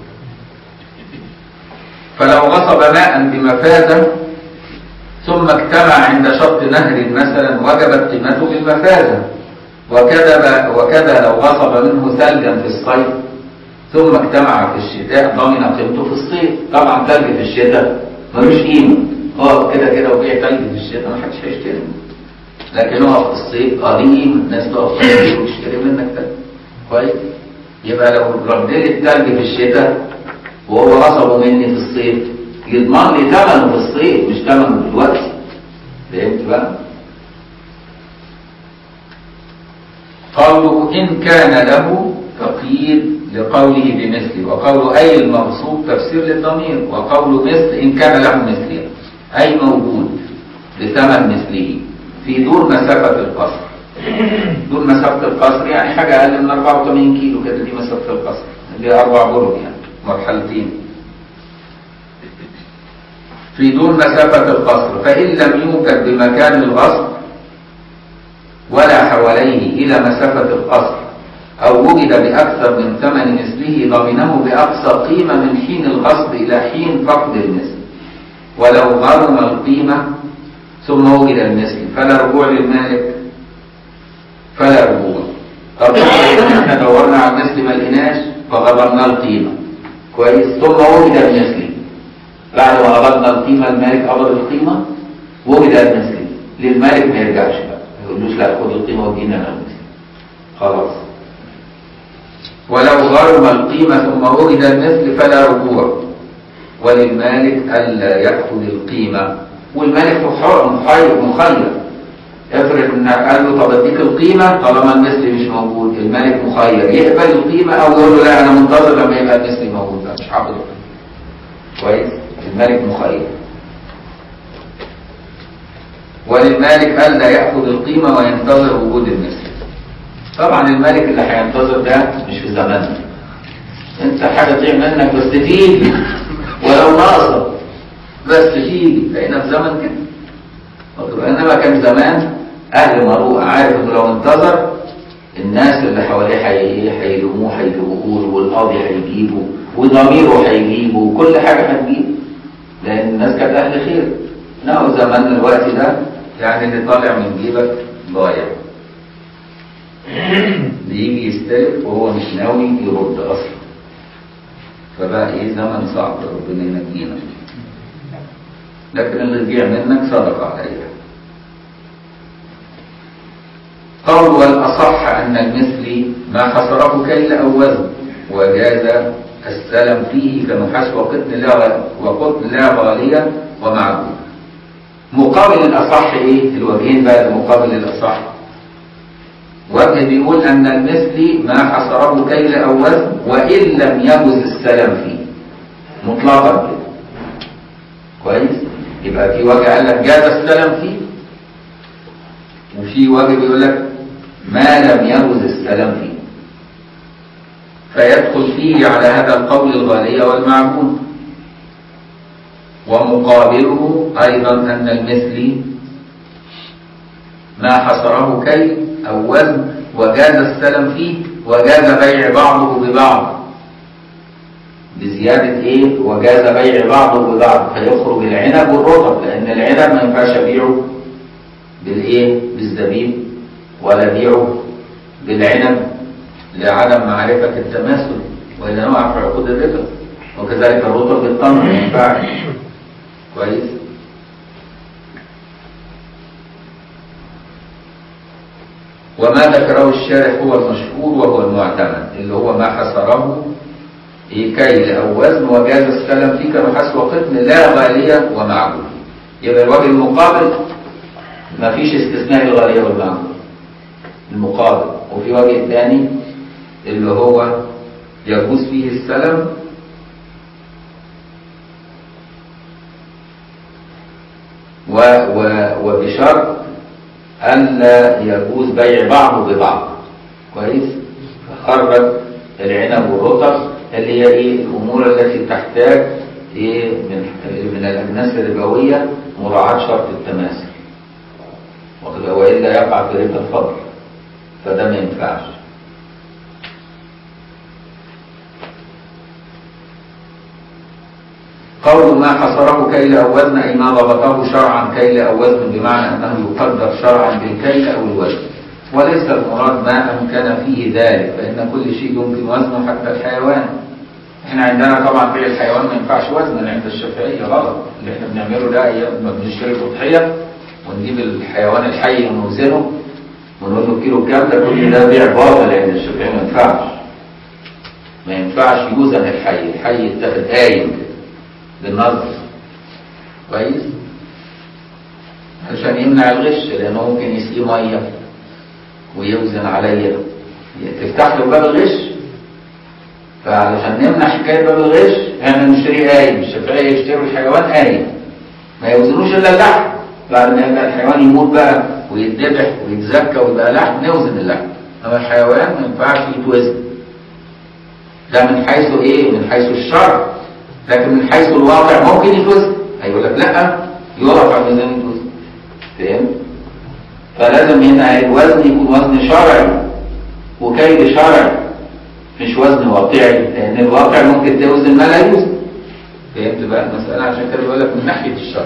فلو غصب ماء بمفازة ثم اجتمع عند شط نهر مثلا وجبت قيمته بالمفازة وكذا وكذا لو غصب منه ثلجا في الصيف ثم اجتمع في الشتاء ضمن قيمته في الصيف طبعا ثلج في الشتاء ملوش قيمة اه كده كده وبيع ثلج في الشتاء ما حدش هيشتري لكن هو في الصيف قديم الناس تقف تشتري وتشتري منك ده كويس يبقى لو رد لي التلج في الشتاء وهو غصبه مني في الصيف يضمن لي ثمنه في الصيف مش ثمنه دلوقتي فهمت بقى؟ قوله إن كان له تقييد لقوله بمثله وقول أي المغصوب تفسير للضمير وقول مثل إن كان له مثله أي موجود بثمن مثله في دور مسافة القصر دور مسافة القصر يعني حاجة أقل من 84 كيلو كده دي مسافة القصر اللي هي أربع برج يعني مرحلتين في دون مسافة القصر فإن لم يوجد بمكان الغصب ولا حواليه إلى مسافة القصر أو وجد بأكثر من ثمن مثله ضمنه بأقصى قيمة من حين الغصب إلى حين فقد المثل ولو غرم القيمة ثم وجد المثل فلا رجوع للمالك فلا رجوع طب احنا دورنا على المثل ما لقيناش فغرمنا القيمة كويس ثم وجد المثل بعد ما قبضنا القيمة المالك قبض القيمة وجد المثل للمالك ما يرجعش بقى ما يقولوش لا خد القيمة وادينا انا المثل خلاص ولو غرم القيمة ثم وجد المثل فلا رجوع وللمالك ألا يأخذ القيمة والمالك محر- محير مخير افرض ان قال له طب اديك القيمة طالما المثل مش موجود المالك مخير يقبل القيمة او يقول له لا انا منتظر لما يبقى المثل موجود بقى مش هاخد كويس المالك مخير وللمالك ألا يأخذ القيمة وينتظر وجود المثل طبعا المالك اللي هينتظر ده مش في زماننا انت حاجة تضيع منك بس تيجي ولو ناقصة بس تيجي بقينا في زمن كده واخد بالك؟ انما كان زمان اهل مروءه عارف انه لو انتظر الناس اللي حواليه هي- هيلوموه هيجيبوه له والقاضي هيجيبه وضميره هيجيبه وكل حاجه هتجيبه لان الناس كانت اهل خير انما زمان الوقت ده يعني اللي طالع من جيبك ضايع بيجي يستلف وهو مش ناوي يرد اصلا فبقى ايه زمن صعب ربنا ينجينا لكن اللي يضيع منك صدق عليها قول والأصح أن المثل ما حصره كيل أو وزن وجاز السلم فيه كنحاس وقطن لا غ- وقطن لا غالية ومعدود مقابل الأصح إيه؟ الوجهين بقى مقابل الأصح وجه بيقول أن المثل ما حصره كيل أو وزن وإن لم يجز السلم فيه مطلقا كده كويس يبقى في وجه قال لك جاز السلم فيه وفي وجه بيقول لك ما لم يجز السلم فيه فيدخل فيه على هذا القول الغالية والمعبود ومقابله أيضا أن المثل ما حصره كيل أو وزن وجاز السلم فيه وجاز بيع بعضه ببعض بزيادة ايه وجاز بيع بعضه ببعض فيخرج العنب والرطب لان العنب ما ينفعش ابيعه بالايه بالزبيب ولا ابيعه بالعنب لعدم معرفة التماثل وإلا نقع في عقود الربا وكذلك الرطب بالتمر ما ينفعش كويس وما ذكره الشارح هو المشهور وهو المعتمد اللي هو ما حصره إيه كيل أو وزن وجاز السلم فيه كنحاس وقطن لا غالية ومعقول يبقى الوجه المقابل ما فيش استثناء الغالية والمعقول المقابل وفي وجه ثاني اللي هو يجوز فيه السلم و و وبشرط ألا يجوز بيع بعضه ببعض كويس خرج العنب والرطب اللي هي ايه الامور التي تحتاج ايه من من الاجناس الربويه مراعاه شرط التماثل واخد بالك؟ والا يقع في ربا الفضل فده ما ينفعش قول ما حصره كيل أو وزن أي ما ضبطه شرعا كيل أو وزن بمعنى أنه يقدر شرعا بالكيل أو الوزن وليس المراد ما أمكن فيه ذلك فإن كل شيء يمكن وزنه حتى الحيوان احنا عندنا طبعا بيع الحيوان ما ينفعش وزنا عند الشافعية غلط اللي احنا بنعمله ده ايام ما بنشتري الأضحية ونجيب الحيوان الحي ونوزنه ونقول له كيلو كام ده كل ده بيع باطل لان الشافعي ما ينفعش ما ينفعش يوزن الحي الحي يتاخد قايم كده بالنظر كويس عشان يمنع الغش لانه ممكن يسقيه ميه ويوزن عليا تفتح له باب الغش فعلشان نمنع حكايه باب الغش احنا نشتري قايم الشافعيه يشتروا الحيوان قايم ما يوزنوش الا اللحم بعد ما يبقى الحيوان يموت بقى ويتذبح ويتزكى ويبقى لحم نوزن اللحم اما الحيوان ما ينفعش يتوزن ده من حيث ايه من حيث الشرع لكن من حيث الواقع ممكن يتوزن هيقول لك لا يقف على ميزان يتوزن فاهم فلازم هنا الوزن يكون وزن شرعي وكيد شرعي مش وزن واقعي لان الواقع ممكن توزن ما لا يوزن فهمت بقى المسألة عشان كده بيقول لك من ناحية الشرع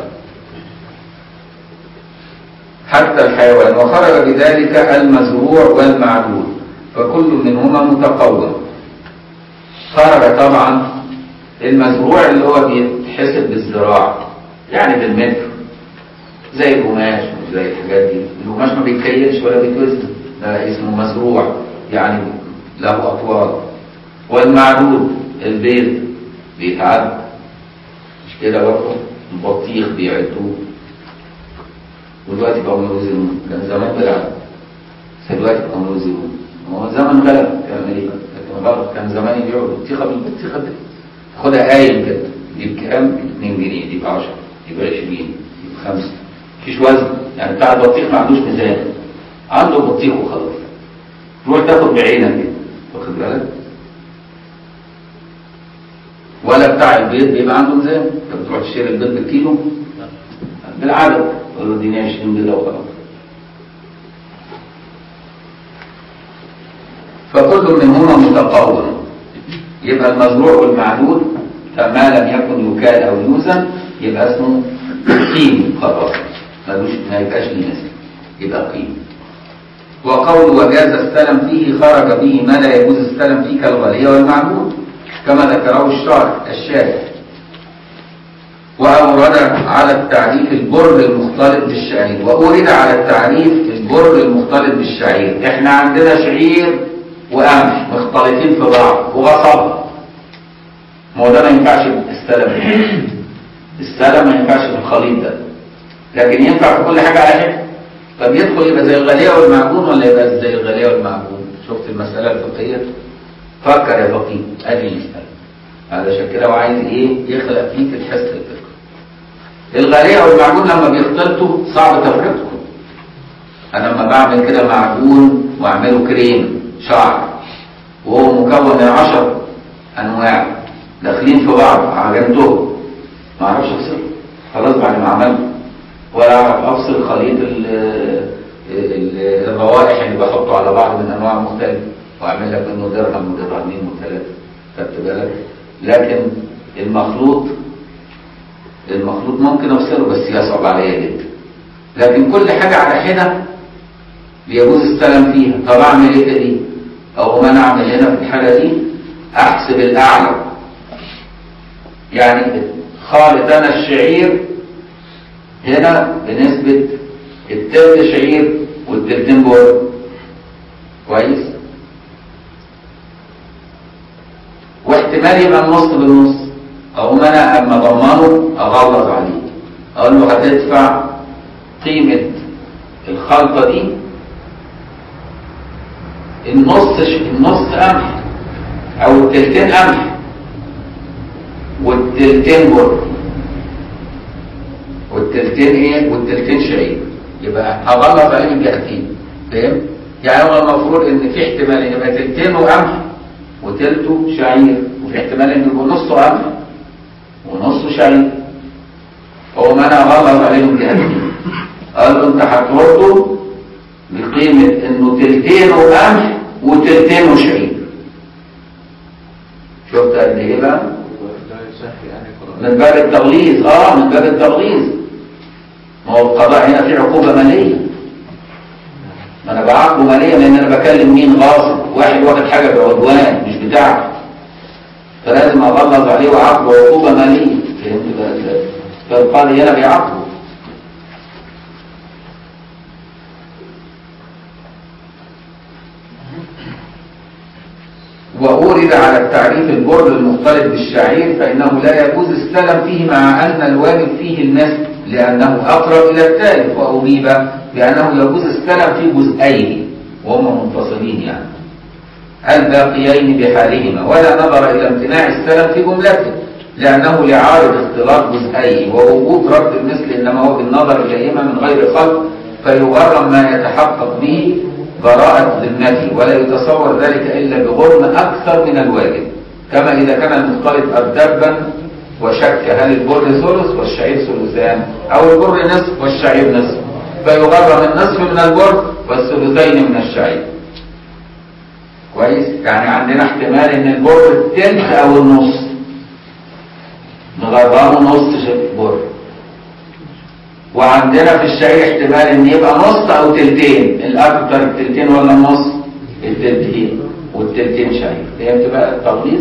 حتى الحيوان وخرج بذلك المزروع والمعدود فكل منهما متقوم خرج طبعا المزروع اللي هو بيتحسب بالزراعة يعني بالمتر زي القماش وزي الحاجات دي القماش ما بيتكيلش ولا بيتوزن ده اسمه مزروع يعني له أطوال والمعدود البيض بيتعد مش كده برضه البطيخ بيعدوه ودلوقتي بقوا يوزنون كان زمان بالعدد بس دلوقتي بقوا يوزنون هو زمن غلب تعمل ايه بقى؟ لكن غلط كان زمان يبيعوا البطيخه بالبطيخه دي تاخدها قايم كده دي بكام؟ 2 جنيه دي ب 10 دي ب 20 دي ب 5 مفيش وزن يعني بتاع البطيخ ما عندوش ميزان عنده بطيخ وخلاص تروح تاخد بعينك كده واخد بالك؟ ولا بتاع البيض بيبقى عنده ميزان انت بتروح تشتري البيض بالكيلو بالعدد تقول له اديني 20 بيضه وخلاص فكل منهما متقوم يبقى المزروع والمعدود فما لم يكن يكال او يوزن يبقى اسمه قيم خلاص ملوش ما يبقاش ليه مثل يبقى قيم وقول وجاز السلم فيه خرج به ما لا يجوز السلم فيه كالغالية والمعدود كما ذكره الشارع الشارع وأورد على التعريف البر المختلط بالشعير وأورد على التعريف البر المختلط بالشعير احنا عندنا شعير وقمح مختلطين في بعض وغصب ما هو ده ما ينفعش السلم السلم ما ينفعش في الخليط ده لكن ينفع في كل حاجة على حاجة طب يدخل يبقى زي الغالية والمعجون ولا يبقى زي الغالية والمعجون شفت المسألة الفقهية فكر يا فقيه ادي المسألة علشان كده وعايز ايه يخلق فيك الحس الفقهي الغالية والمعجون لما بيختلطوا صعب تفرقهم انا لما بعمل كده معجون واعمله كريم شعر وهو مكون من عشر انواع داخلين في بعض عجنتهم ما اعرفش افصل خلاص بعد ما عملت ولا اعرف افصل خليط ال ال الروائح اللي بحطه على بعض من انواع مختلفه واعمل لك منه درهم ودرهمين وثلاثه خدت بالك لكن المخلوط المخلوط ممكن افصله بس يصعب عليا جدا لكن كل حاجه على حده بيجوز السلام فيها طب اعمل ايه دي او ما انا اعمل هنا في الحاله دي احسب الاعلى يعني خالط انا الشعير هنا بنسبة التلت شعير والتلتين بر كويس واحتمال يبقى النص بالنص اقوم انا اما ضمنه اغلظ عليه اقول له هتدفع قيمة الخلطة دي النص ش... النص قمح او التلتين قمح والتلتين بر والتلتين ايه والتلتين شعير يبقى هغلط عليه من جهتين فاهم يعني هو المفروض ان في احتمال ان يبقى تلتين قمح وتلته شعير وفي احتمال ان يبقى نصه قمح ونصه شعير هو ما انا اغلط عليه من جهتين قال له انت هترده بقيمة انه تلتين قمح وتلتين شعير شفت قد ايه بقى؟ من باب التغليظ اه من باب التغليظ ما هو القضاء هنا في عقوبة مالية ما انا بعاقبه ماليا لان انا بكلم مين غاصب واحد واخد حاجة بعدوان مش بتاعته فلازم اغلظ عليه واعاقبه عقوبة مالية فهمت بقى فالقاضي هنا بيعاقبه تعريف البر المختلط بالشعير فإنه لا يجوز السلم فيه مع أن الواجب فيه المثل لأنه أقرب إلى الثالث وأجيب بأنه يجوز السلم في جزئين وهما منفصلين يعني الباقيين بحالهما ولا نظر إلى امتناع السلم في جملته لأنه لعارض اختلاط جزئين ووجود رد المثل إنما هو بالنظر إليهما من غير خلق فيغرم ما يتحقق به براءة ذمته ولا يتصور ذلك إلا بغرم أكثر من الواجب كما إذا كان المختلط أردبا وشك هل البر ثلث والشعير ثلثان أو البر نصف والشعير نصف فيغرم النصف من البر والثلثين من الشعير كويس يعني عندنا احتمال ان البر التلت او النص نغرمه نص بر وعندنا في الشعير احتمال ان يبقى نص او تلتين الاكثر التلتين ولا النص التلتين والتلتين شعير فهمت بقى التغليظ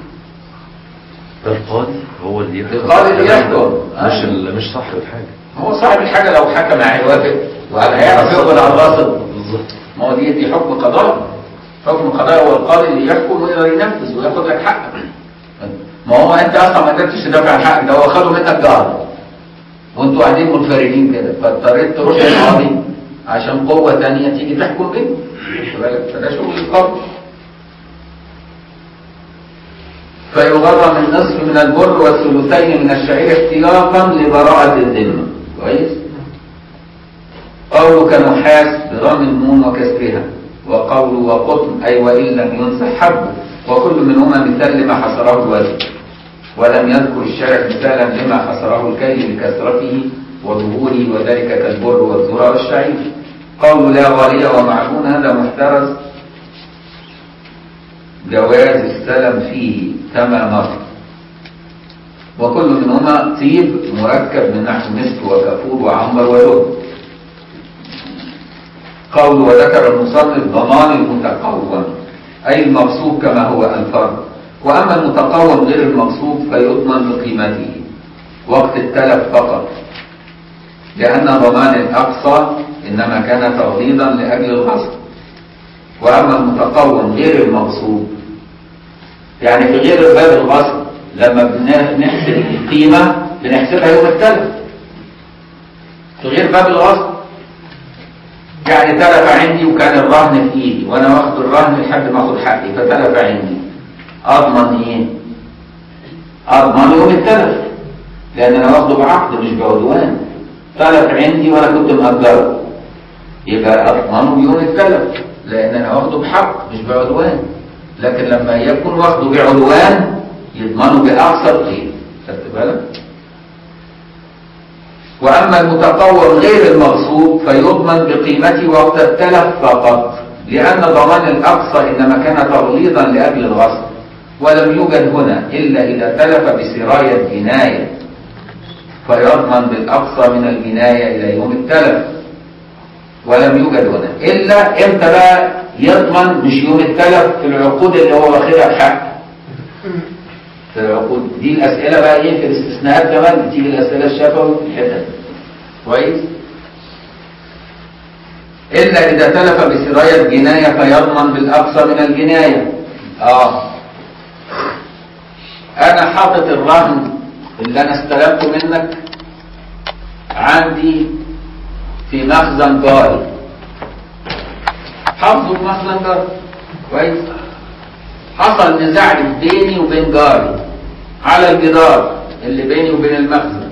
ده القاضي هو اللي يحكم القاضي اللي يحكم. مش آه. ال- مش صاحب الحاجه هو صاحب الحاجه لو حكم هيوافق وهيعرف يقبل على الراصد بالظبط ما هو دي دي حكم قضاء حكم قضاء هو القاضي اللي يحكم ويقدر ينفذ وياخد لك حقك ما هو انت اصلا ما قدرتش تدافع عن حقك ده هو خده منك جار وانتوا قاعدين منفردين كده فاضطريت تروح للقاضي عشان قوه ثانيه تيجي تحكم بيه خد بالك؟ فده شغل القاضي فيغرم النصف من البر والثلثين من الشعير احتياطا لبراءة الذمة كويس؟ قولك نحاس بضم النون وكسرها وقول وقطن أي وإن لم ينسح حبه وكل منهما مثال لما حصره الوزن ولم يذكر الشارع مثالا لما حصره الكيل لكثرته وظهوره وذلك كالبر والذرة والشعير قول لا غالية ومعلوم هذا محترز جواز السلم فيه كما مر وكل منهما طيب مركب من نحو مسك وكافور وعنبر ولب قول وذكر المصنف ضمان المتقوم أي المغصوب كما هو الفرد وأما المتقوم غير المغصوب فيضمن بقيمته وقت التلف فقط لأن ضمان الأقصى إنما كان تغليظا لأجل الغصب وأما المتقوم غير المغصوب يعني في غير باب الغصب لما بنحسب القيمة بنحسبها يوم التلف في غير باب الغصب يعني تلف عندي وكان الرهن في ايدي وانا واخد الرهن لحد ما اخد حقي فتلف عندي اضمن ايه اضمن يوم التلف لان انا واخده بعقد مش بعدوان تلف عندي وانا كنت مأجره يبقى اضمنه بيوم التلف لان انا واخده بحق مش بعدوان لكن لما يكون واخده بعدوان يضمنه باقصى القيمه خدت بالك وأما المتقوم غير المغصوب فيضمن بقيمته وقت التلف فقط لأن ضمان الأقصى إنما كان تغليظا لأجل الغصب ولم يوجد هنا إلا إذا تلف بسراية جناية فيضمن بالأقصى من الجناية إلى يوم التلف ولم يوجد هنا إلا إمتى بقى يضمن مش يوم التلف في العقود اللي هو واخدها بحق في العقود دي الأسئلة بقى إيه في الاستثناءات كمان بتيجي الأسئلة الشفوي في الحتة دي كويس إلا إذا تلف بسراية جناية فيضمن بالأقصى من الجناية آه أنا حاطط الرهن اللي أنا استلمته منك عندي في مخزن جاري حافظه في مخزن جاري كويس حصل نزاع بيني وبين جاري على الجدار اللي بيني وبين المخزن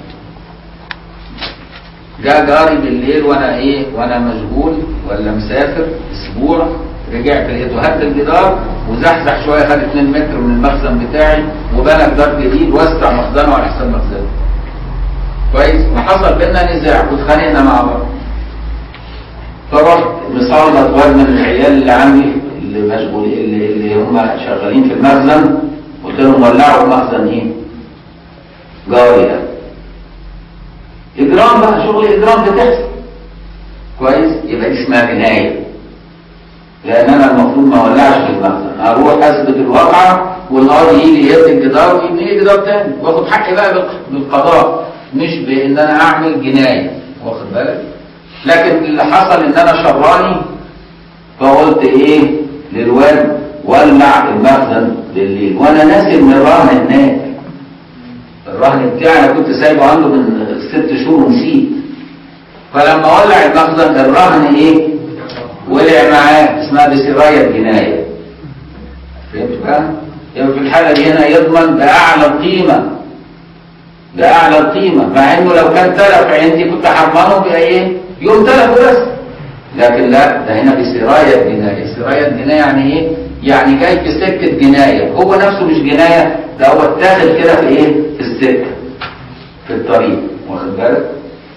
جاء جاري بالليل وانا ايه وانا مشغول ولا مسافر اسبوع رجعت لقيته هد الجدار وزحزح شويه خد 2 متر من المخزن بتاعي وبنى جدار جديد وسع مخزنه على حساب مخزنه كويس وحصل بينا نزاع واتخانقنا مع بعض فرحت مصلت واد من العيال اللي عندي اللي مشغولين اللي, اللي هم شغالين في المخزن قلت لهم ولعوا المخزن ايه؟ جاري ده اجرام بقى شغل اجرام بتحصل كويس يبقى دي اسمها جنايه لان انا المفروض ما اولعش في المخزن اروح اثبت الواقعه والقاضي يجي يهد الجدار ويبني لي جدار تاني واخد حقي بقى بال- بالقضاء مش بان انا اعمل جنايه واخد بالك لكن اللي حصل ان انا شراني فقلت ايه للواد ولع المخزن بالليل وانا ناسي ان الرهن هناك الرهن بتاعي انا كنت سايبه عنده من ست شهور ونسيت فلما ولع المخزن الرهن ايه ولع معاه اسمها بسراية جناية فهمت بقى؟ يبقى في الحالة دي هنا يضمن بأعلى القيمة بأعلى القيمة مع انه لو كان تلف عندي كنت حرمانه بأيه؟ يوم تلفه بس لكن لا ده هنا بسراية جناية سراية جناية يعني ايه؟ يعني جاي في سكة جناية هو نفسه مش جناية ده هو اتاخد كده في ايه؟ في السكة في الطريق واخد بالك؟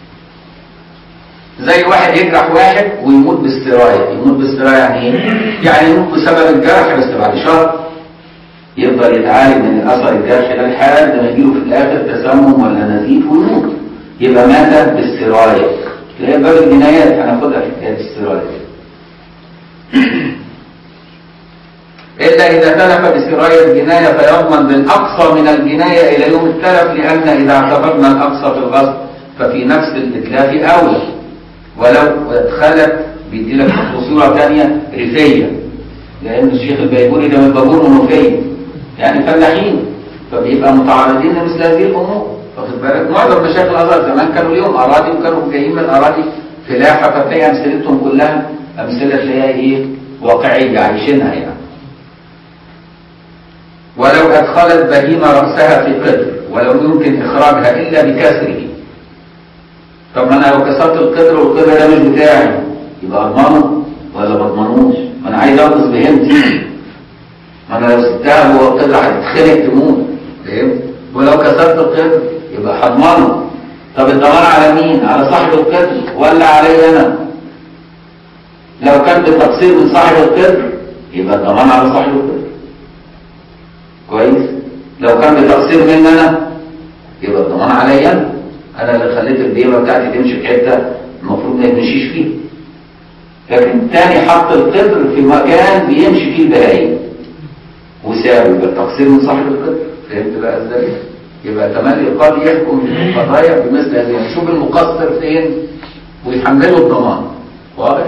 زي واحد يجرح واحد ويموت بالسراية يموت بالسراية يعني ايه؟ يعني يموت بسبب الجرح بس بعد شهر يفضل يتعالج من اثر الجرح ده لحد ما يجيله في الاخر تسمم ولا نزيف ويموت يبقى مات بالسراية اللي هي باب الجنايات هناخدها في حكايه السراية إلا إذا تلف بسراية الجناية فيضمن بالأقصى من الجناية إلى يوم التلف لأن إذا اعتبرنا الأقصى في الغصب ففي نفس الإتلاف أولى ولو ادخلت بيدي لك صورة ثانية ريفية لأن الشيخ البيبوري ده من بابور منوفية يعني فلاحين فبيبقى متعرضين لمثل هذه الأمور واخد بالك معظم مشايخ الأزهر زمان كانوا ليهم أراضي وكانوا جايين من أراضي فلاحة فتلاقي أمثلتهم كلها أمثلة تلاقيها إيه واقعية عايشينها يعني ولو أدخلت بهيمة رأسها في قدر ولو يمكن إخراجها إلا بكسره طب ما أنا لو كسرت القدر والقدر ده مش بتاعي يبقى أضمنه ولا ما أضمنوش ما أنا عايز أنقذ بهمتي ما أنا لو سبتها هو القدر هتتخنق تموت فهمت ولو كسرت القدر يبقى هضمنه طب الضمان على مين؟ على صاحب القدر ولا علي أنا؟ لو كان بتقصير من صاحب القدر يبقى الضمان على صاحب القدر كويس لو كان بتقصير مني انا يبقى الضمان عليا انا انا اللي خليت البيبه بتاعتي تمشي في حته المفروض ما يمشيش فيها لكن الثاني حط القدر في مكان بيمشي فيه البهايم وسابه يبقى التقصير من صاحب القدر فهمت بقى ازاي يبقى تملي القاضي يحكم في القضايا بمثل هذه يشوف المقصر فين ويحمله الضمان واضح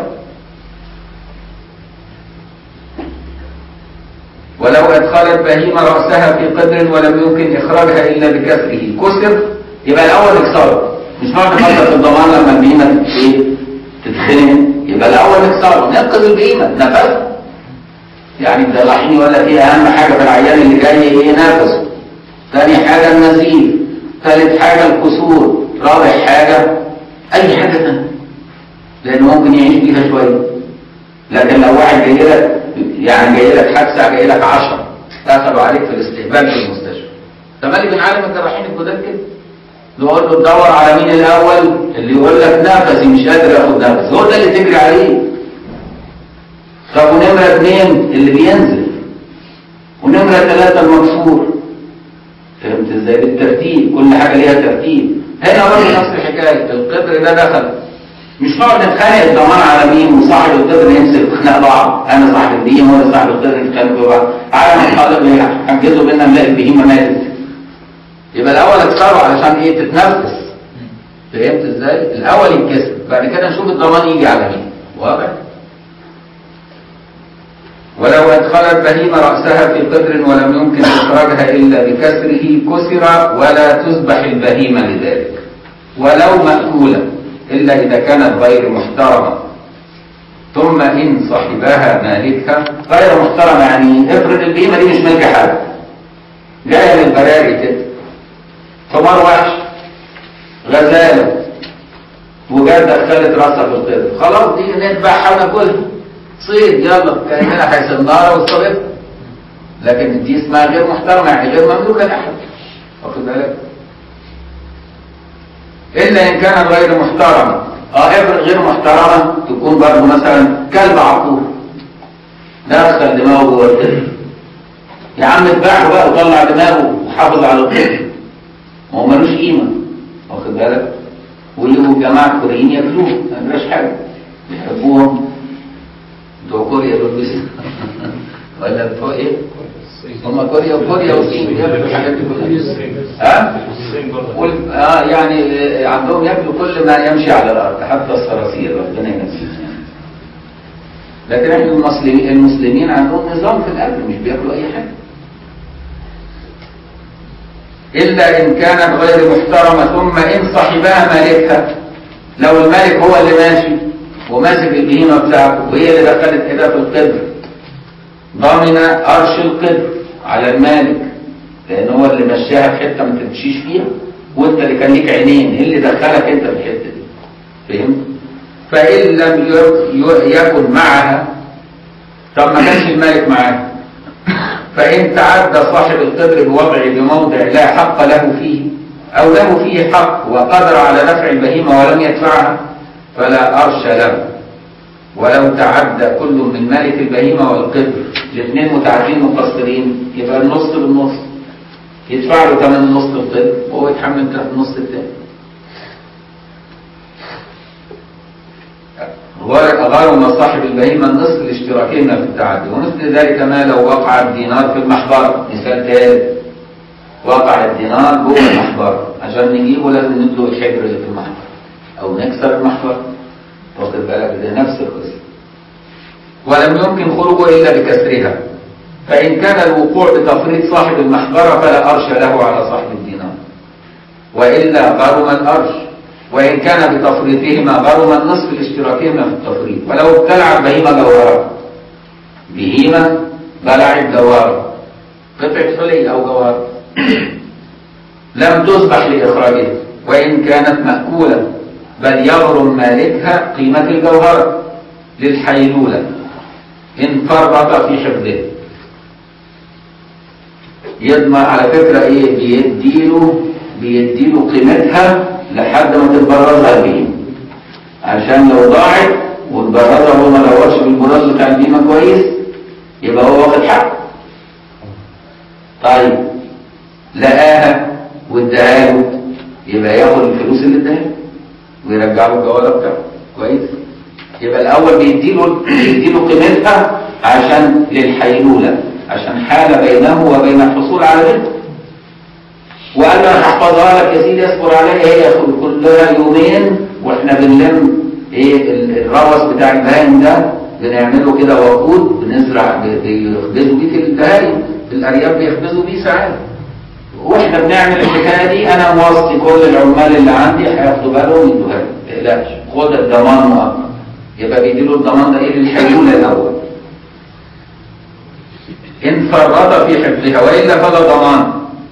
ولو أدخلت بهيمة رأسها في قدر ولم يمكن إخراجها إلا بكسره كسر يبقى الأول اكسره مش معنى فترة الضمان لما البهيمة إيه تتخنق يبقى الأول اكسره ننقذ البهيمة نفسه يعني ده رايحين يقول لك إيه أهم حاجة في العيان اللي جاي إيه نفسه ثاني حاجة النزيف ثالث حاجة الكسور رابع حاجة أي حاجة ثانية لأنه ممكن يعيش بيها شوية لكن لو واحد جاي لك يعني جاي لك حادثه جاي لك 10 دخلوا عليك في الاستقبال في المستشفى تمالي بنعلم الجراحين الجداد كده نقول له تدور على مين الاول اللي يقول لك نفسي مش قادر اخد نفس هو ده اللي تجري عليه طب ونمره اثنين اللي بينزل ونمره ثلاثه المكسور فهمت ازاي بالترتيب كل حاجه ليها ترتيب هنا برضه نفس الحكايه القدر ده دخل مش نقعد نتخانق الضمان على مين وصاحب القدر يمسك خناق بعض انا صاحب البهيمه وانا صاحب القدر نتخانق ببعض على ما نحاول نحجزوا بينا نلاقي البهيمه ماتت يبقى الاول اكسره علشان ايه تتنفس فهمت ازاي؟ الاول يتكسر بعد كده نشوف الضمان يجي على مين واضح؟ ولو أدخلت بهيمة رأسها في قدر ولم يمكن إخراجها إلا بكسره كسر ولا تذبح البهيمة لذلك ولو مأكولة إلا إذا كانت غير محترمة ثم إن صاحبها مالكها غير محترمة يعني افرض البهيمة دي مش ملك حد جاية من البراري كده حمار وحش غزالة وجات دخلت راسها في القدر خلاص دي نذبحها وناكلها صيد يلا كأننا هيصنارة والصغير لكن دي اسمها غير محترمة يعني غير مملوكة لأحد واخد بالك إلا إن كانت غير محترمة اه افرض غير محترمة تكون برضه مثلا كلب عقور دخل دماغه جوه القدر يا عم اذبحه بقى وطلع دماغه وحافظ على القدر ما هو ملوش قيمة واخد بالك واللي هو جماعة كوريين ياكلوه ما يجراش حاجة بيحبوهم بتوع كوريا دول بس ولا بتوع ايه؟ هم كوريا وكوريا والصين بياكلوا الحاجات دي كلها ها؟ وال- اه يعني آه، عندهم ياكلوا كل ما يمشي على الارض حتى الصراصير ربنا ينسيهم لكن احنا المسلمين المسلمين عندهم نظام في الاكل مش بياكلوا اي حاجه الا ان كانت غير محترمه ثم ان صاحبها مالكها لو الملك هو اللي ماشي وماسك البهيمه بتاعته وهي اللي دخلت ايدها في القدر ضامن قرش القدر على المالك لان هو اللي مشاها في حته ما تمشيش فيها وانت اللي كان ليك عينين ايه اللي دخلك انت في الحته دي فهمت فان لم ي- ي- يكن معها طب ما كانش المالك معاها فان تعدى صاحب القدر بوضعه بموضع لا حق له فيه او له فيه حق وقدر على دفع البهيمه ولم يدفعها فلا ارش له ولو تعدى كل من مالك البهيمه والقدر الاثنين متعدين مقصرين يبقى النص بالنص يدفع له ثمن النص القدر وهو يتحمل النص الثاني غرم صاحب البهيمة النصف لاشتراكهما في التعدي ومثل ذلك ما لو وقع الدينار في المحبرة مثال ثالث وقع الدينار جوه المحبرة عشان نجيبه لازم ندلق الحجر اللي في المحبرة أو نكسر المحبرة واخد بالك ده نفس القصة ولم يمكن خروجه إلا بكسرها فإن كان الوقوع بتفريط صاحب المحبرة فلا أرش له على صاحب الدينار وإلا غرم الأرش وإن كان بتفريطهما غرم النصف لاشتراكهما في التفريط ولو ابتلعت بهيمة جوهرة بهيمة بلعت جوهرة قطعة حلي أو جوهرة لم تذبح لإخراجها وإن كانت مأكولة بل يغرم مالكها قيمة الجوهرة للحيلولة إن فرط في حفظها يضمن على فكرة إيه بيديله بيديله قيمتها لحد ما تتبرزها البهيمة عشان لو ضاعت واتبرزها وهو ما دورش بالبراز بتاع البهيمة كويس يبقى هو واخد حقه طيب لقاها واداها له يبقى ياخد الفلوس اللي اداها له ويرجع له الجوله بتاعته كويس يبقى الاول بيديله بيديله قيمتها عشان للحيلوله عشان حال بينه وبين الحصول على بنت وقال له انا هحفظها لك يا سيدي اصبر عليا هي كلها يومين واحنا بنلم ايه ال- الروث بتاع البهايم ده بنعمله كده وقود بنزرع ب- بيخبزوا بيه في البهايم في الارياف بيخبزوا بيه ساعات واحنا بنعمل الحكايه دي انا موصي كل العمال اللي عندي هياخدوا بالهم يدوها لي ما تقلقش خد الضمان مؤقت يبقى بيديله الضمان ده ايه للحيوله الاول ان فرط في حفظها والا فلا ضمان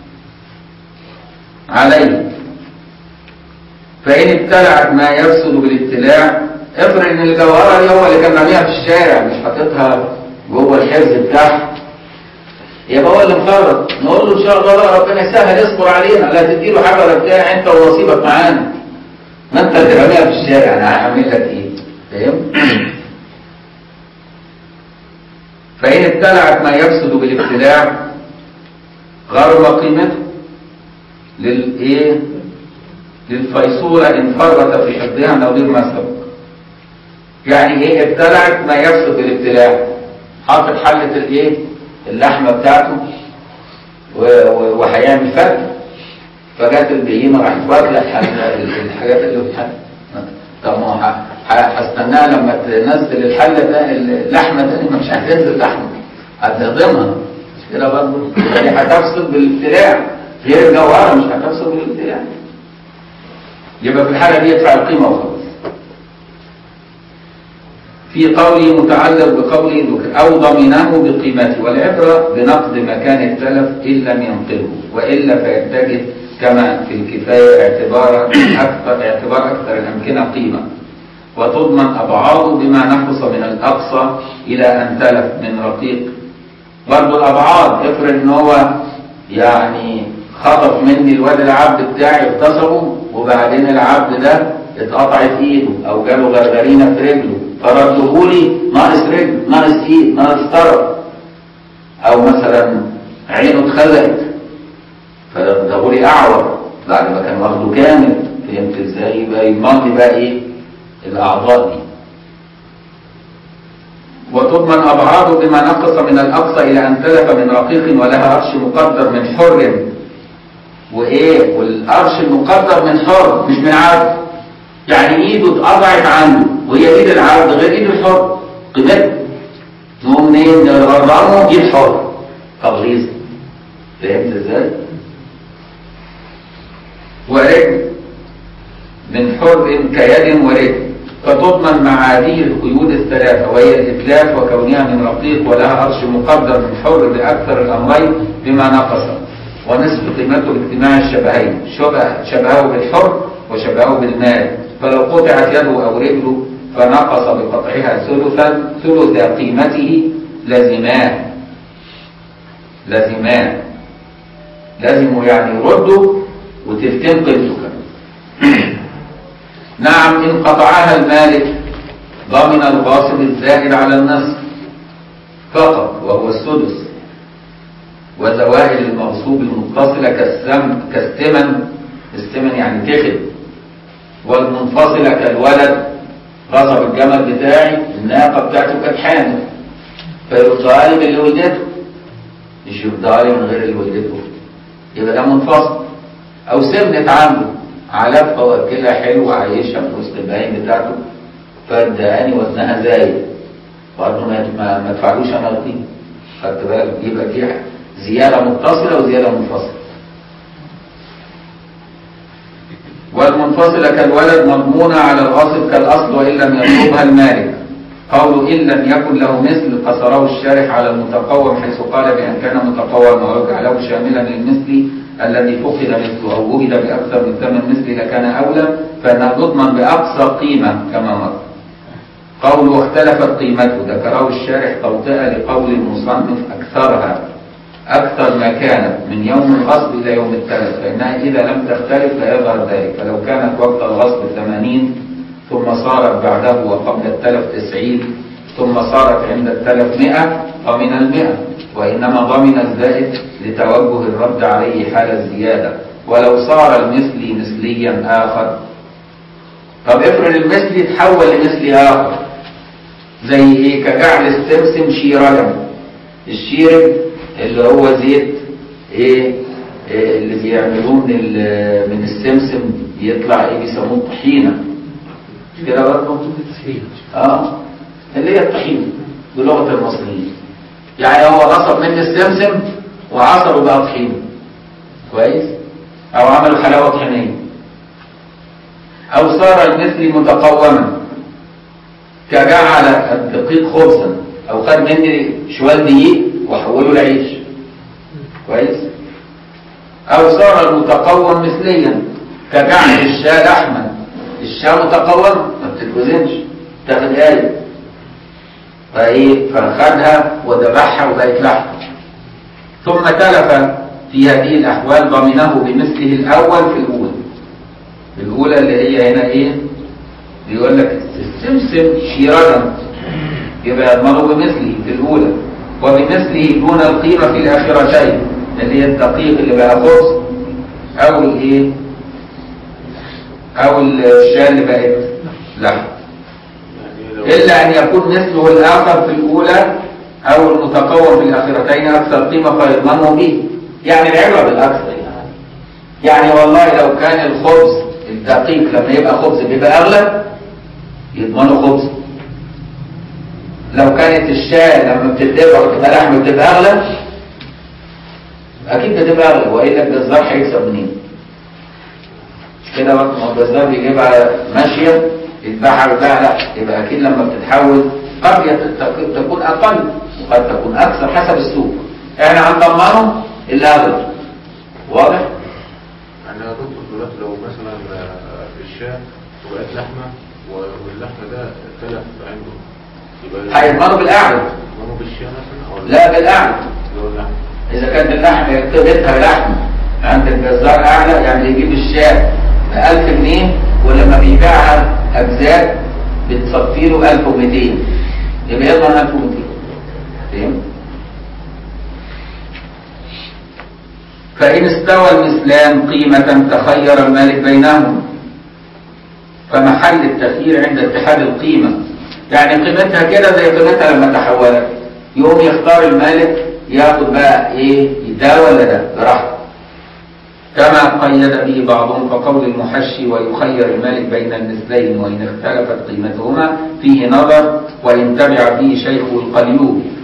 عليه فإن ابتلعت ما يفسد بالابتلاع افرض ان الجوهرة دي هو اللي كان راميها في الشارع مش حاططها جوه الحفظ بتاعها يبقى هو اللي مفرط نقول له ان شاء الله لا ربنا يسهل اصبر علينا لا تديله حاجه ولا بتاع انت ونصيبك معانا ما انت اللي راميها في الشارع انا هعمل لك ايه فاهم فإن ابتلعت ما يفسد بالابتلاع غرم قيمته للايه للفيصولة إن فرط في حفظها من غير ما سبق يعني ايه ابتلعت ما يفسد بالابتلاع حاطط حلة الايه اللحمة بتاعته و- و- وهيعمل فتح فجت البهيمة راحت واكلة الح- الحاجات اللي في الحلة طب ما هو ه- ه- هستناها لما تنزل الحلة ده اللحمة تاني ما مش هتنزل لحمة هتهضمها مش كده برضه دي هتفسد بالابتلاع غير الجوهرة مش هتفسد بالابتلاع يبقى في الحالة دي يدفع القيمة وخلاص في قوله متعلق بقوله ذكر أو ضمنه بقيمته والعبرة بنقد مكان التلف إن لم ينقله وإلا فيتجه كما في الكفاية اعتبار أكثر اعتبار أكثر الأمكنة قيمة وتضمن أبعاضه بما نقص من الأقصى إلى أن تلف من رقيق برضه الأبعاد افرض إن هو يعني خطف مني الواد العبد بتاعي اغتصبه وبعدين العبد ده اتقطعت ايده او جاله غرغرينه في رجله فردهولي ناقص رجل ناقص ايد ناقص طرف او مثلا عينه اتخلقت فردهولي اعور بعد ما كان واخده كامل فهمت ازاي يبقى يضمن لي بقى ايه الاعضاء دي وتضمن أبعاضه بما نقص من الأقصى إلى أن تلف من رقيق ولها عرش مقدر من حر وإيه والعرش المقدر من حر مش من عبد يعني إيده اتقطعت عنه وهي إيد العبد غير إيد الحر قيمتها نقوم منين نغرمه جيب حر تغليظ فهمت ازاي؟ ورجل من حر كيد ورجل فتضمن مع هذه القيود الثلاثة وهي الإتلاف وكونها من رقيق ولها أرش مقدر من حر بأكثر الأمرين بما نقص ونصف قيمته باجتماع الشبهين شبه شبهه بالحر وشبهه بالمال فلو قطعت يده أو رجله فنقص بقطعها ثلثا ثلث قيمته لزمان لزمان لازم يعني يردوا وتلتين قيمته كمان نعم إن قطعها المالك ضمن الغاصب الزائد على النصف فقط وهو السدس وزوائد المغصوب المتصلة كالسم كالثمن الثمن يعني تخد والمنفصلة كالولد غصب الجمل بتاعي الناقة بتاعته كانت حامل فيردها لي باللي ولدته مش يردها لي من غير اللي ولدته يبقى ده منفصل أو سمنة عنده علفها واكلها حلو عايشها في وسط البهايم بتاعته فاداني وزنها زايد برضه ما ما ما تدفعلوش انا القيمه خدت بالك يبقى دي زياده متصله وزياده منفصله والمنفصله كالولد مضمونه على الغاصب كالاصل وان لم يطلبها المالك قول ان لم يكن له مثل قصره الشارح على المتقوم حيث قال بان كان متقوما ويجعله شاملا للمثل الذي فقد مثله او وجد باكثر من ثمن مثله لكان اولى فانها تضمن باقصى قيمه كما مر قوله اختلفت قيمته ذكره الشارح توطئه لقول المصنف اكثرها اكثر ما كانت من يوم الغصب الى يوم التلف فانها اذا لم تختلف لا يظهر ذلك فلو كانت وقت الغصب ثمانين ثم صارت بعده وقبل التلف تسعين ثم صارت عند التلف مئة ضمن المئة وإنما ضمن الزائد لتوجه الرد عليه حال الزيادة ولو صار المثلي مثليا آخر طب افرض المثلي تحول لمثلي آخر زي ايه كجعل السمسم شيرا الشيرب اللي هو زيت ايه, إيه اللي بيعملوه من ال- من السمسم بيطلع ايه بيسموه طحينه مش كده برضه اه اللي هي الطحينه بلغه المصريين يعني هو غصب مني السمسم وعصره بقى طحينه كويس او عمل حلاوه طحينيه او صار المثل متقوما كجعل الدقيق خبزا او خد مني شوال دقيق وحوله لعيش كويس او صار المتقوم مثليا كجعل الشاة لحما الشاة متقوم ما بتتوزنش تاخد آية فايه فخدها وذبحها وبقت لحم ثم تلف في هذه الاحوال ضمنه بمثله الاول في الاولى الاولى اللي هي هنا ايه بيقول لك السمسم شيرا يبقى يضمنه بمثله في الاولى وبمثله دون القيمه في الاخرتين اللي هي الدقيق اللي بقى خبز او الايه او الشاة اللي بقت لحم إلا أن يكون مثله الآخر في الأولى أو المتقوم في الآخرتين أكثر قيمة فيضمنه به يعني العبرة بالأكثر يعني. يعني والله لو كان الخبز الدقيق لما يبقى خبز بيبقى أغلى يضمنه خبز لو كانت الشاة لما بتتذبح وتبقى لحم بتبقى أغلى أكيد بتبقى أغلى وإلا الجزار هيكسب منين؟ كده برضه ما هو الجزار بيجيبها ماشية يذبحها ويبيعها لا يبقى اكيد لما بتتحول قد يت- تكون اقل وقد تكون اكثر حسب السوق احنا هنضمنه الاغلب واضح يعني يا دكتور دلوقتي لو مثلا آه، الشاة وبقت لحمة واللحمة ده تلف عنده يبقى هيضمنه بالاعلى يضمنه بالشاة مثلا ولا لا بالاعلى اللي هو اللحمة اذا كانت اللحم قيمتها لحم عند الجزار اعلى يعني يجيب الشاة ب 1000 جنيه ولما بيبيعها اجزاء بتصفي له 1200 يبقى يضمن 1200 فهمت؟ فإن استوى المثلان قيمة تخير المالك بينهم فمحل التخيير عند اتحاد القيمة يعني قيمتها كده زي قيمتها لما تحولت يقوم يختار المالك ياخد بقى ايه ده ولا ده براحته كما قيد به بعضهم فقول المحشي ويخير المالك بين المثلين وإن اختلفت قيمتهما فيه نظر وإن تبع فيه شيخه القليوب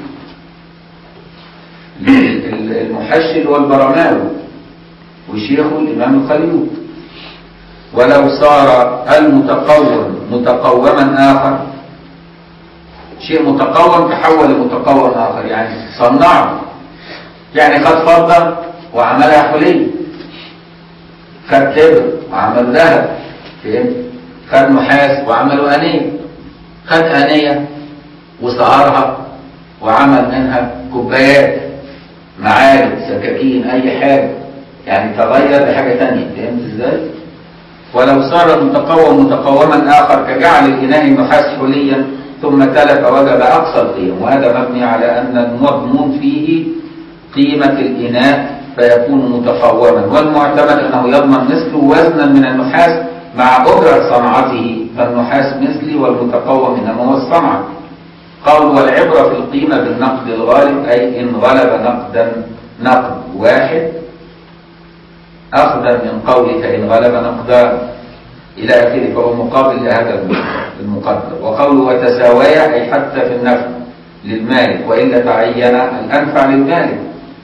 ال- المحشل والبرماوي وشيخه الإمام الخليل ولو صار المتقوم متقوما آخر شيء متقوم تحول لمتقوم آخر يعني صنعه يعني خد فضة وعملها حلي خد تبر وعمل ذهب فهمت خد نحاس وعملوا آنية خد آنية وصهرها وعمل منها كوبايات معالق سكاكين أي حاجة يعني تغير لحاجة تانية فهمت ازاي؟ ولو صار المتقوم متقوما آخر كجعل الإناء النحاس حليا ثم تلف وجب أقصى القيم وهذا مبني على أن المضمون فيه قيمة الإناء فيكون متقوما والمعتمد أنه يضمن مثله وزنا من النحاس مع أجرة صنعته فالنحاس مثلي والمتقوم إنما هو الصنعة قال والعبرة في القيمة بالنقد الغالب أي إن غلب نقدا نقد واحد أخذا من قولك إن غلب نقدان إلى آخره فهو مقابل لهذا المقدر وقوله وتساويا أي حتى في النفع للمالك وإلا تعين الأنفع للمالك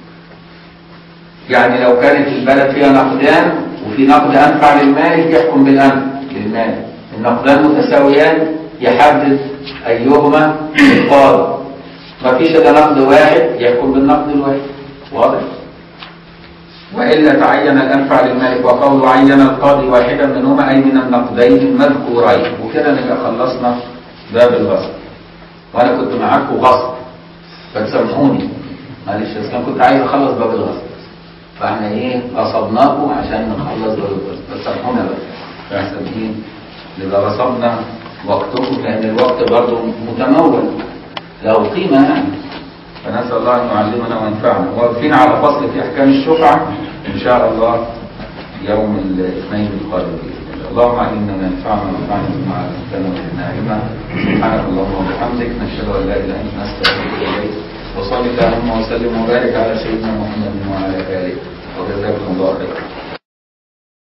يعني لو كانت البلد فيها نقدان وفي نقد أنفع للمالك يحكم بالأنفع للمالك النقدان متساويان يحدد أيهما القاضي ما فيش إلا نقد واحد يحكم بالنقد الواحد واضح وإلا تعين الأنفع للمالك وقول عين القاضي واحدا منهما أي من النقدين المذكورين وكده نبقى خلصنا باب الغصب وأنا كنت معاكم غصب فتسامحوني معلش بس أنا كنت عايز أخلص باب الغصب فاحنا إيه غصبناكم عشان نخلص باب الغصب فتسامحونا بقى فأحسن إيه نبقى غصبنا وقتكم لأن الوقت برضه متمول له قيمة يعني فنسأل الله أن يعلمنا وينفعنا واقفين على فصل في أحكام الشفعة إن شاء الله يوم الاثنين القادم بإذن الله اللهم علمنا وينفعنا وانفعنا بما علمتنا وزدنا علما سبحانك اللهم وبحمدك نشهد أن لا إله إلا أنت نستغفرك إليك وصلي اللهم وسلم وبارك على سيدنا محمد وعلى آله وجزاكم الله خيرا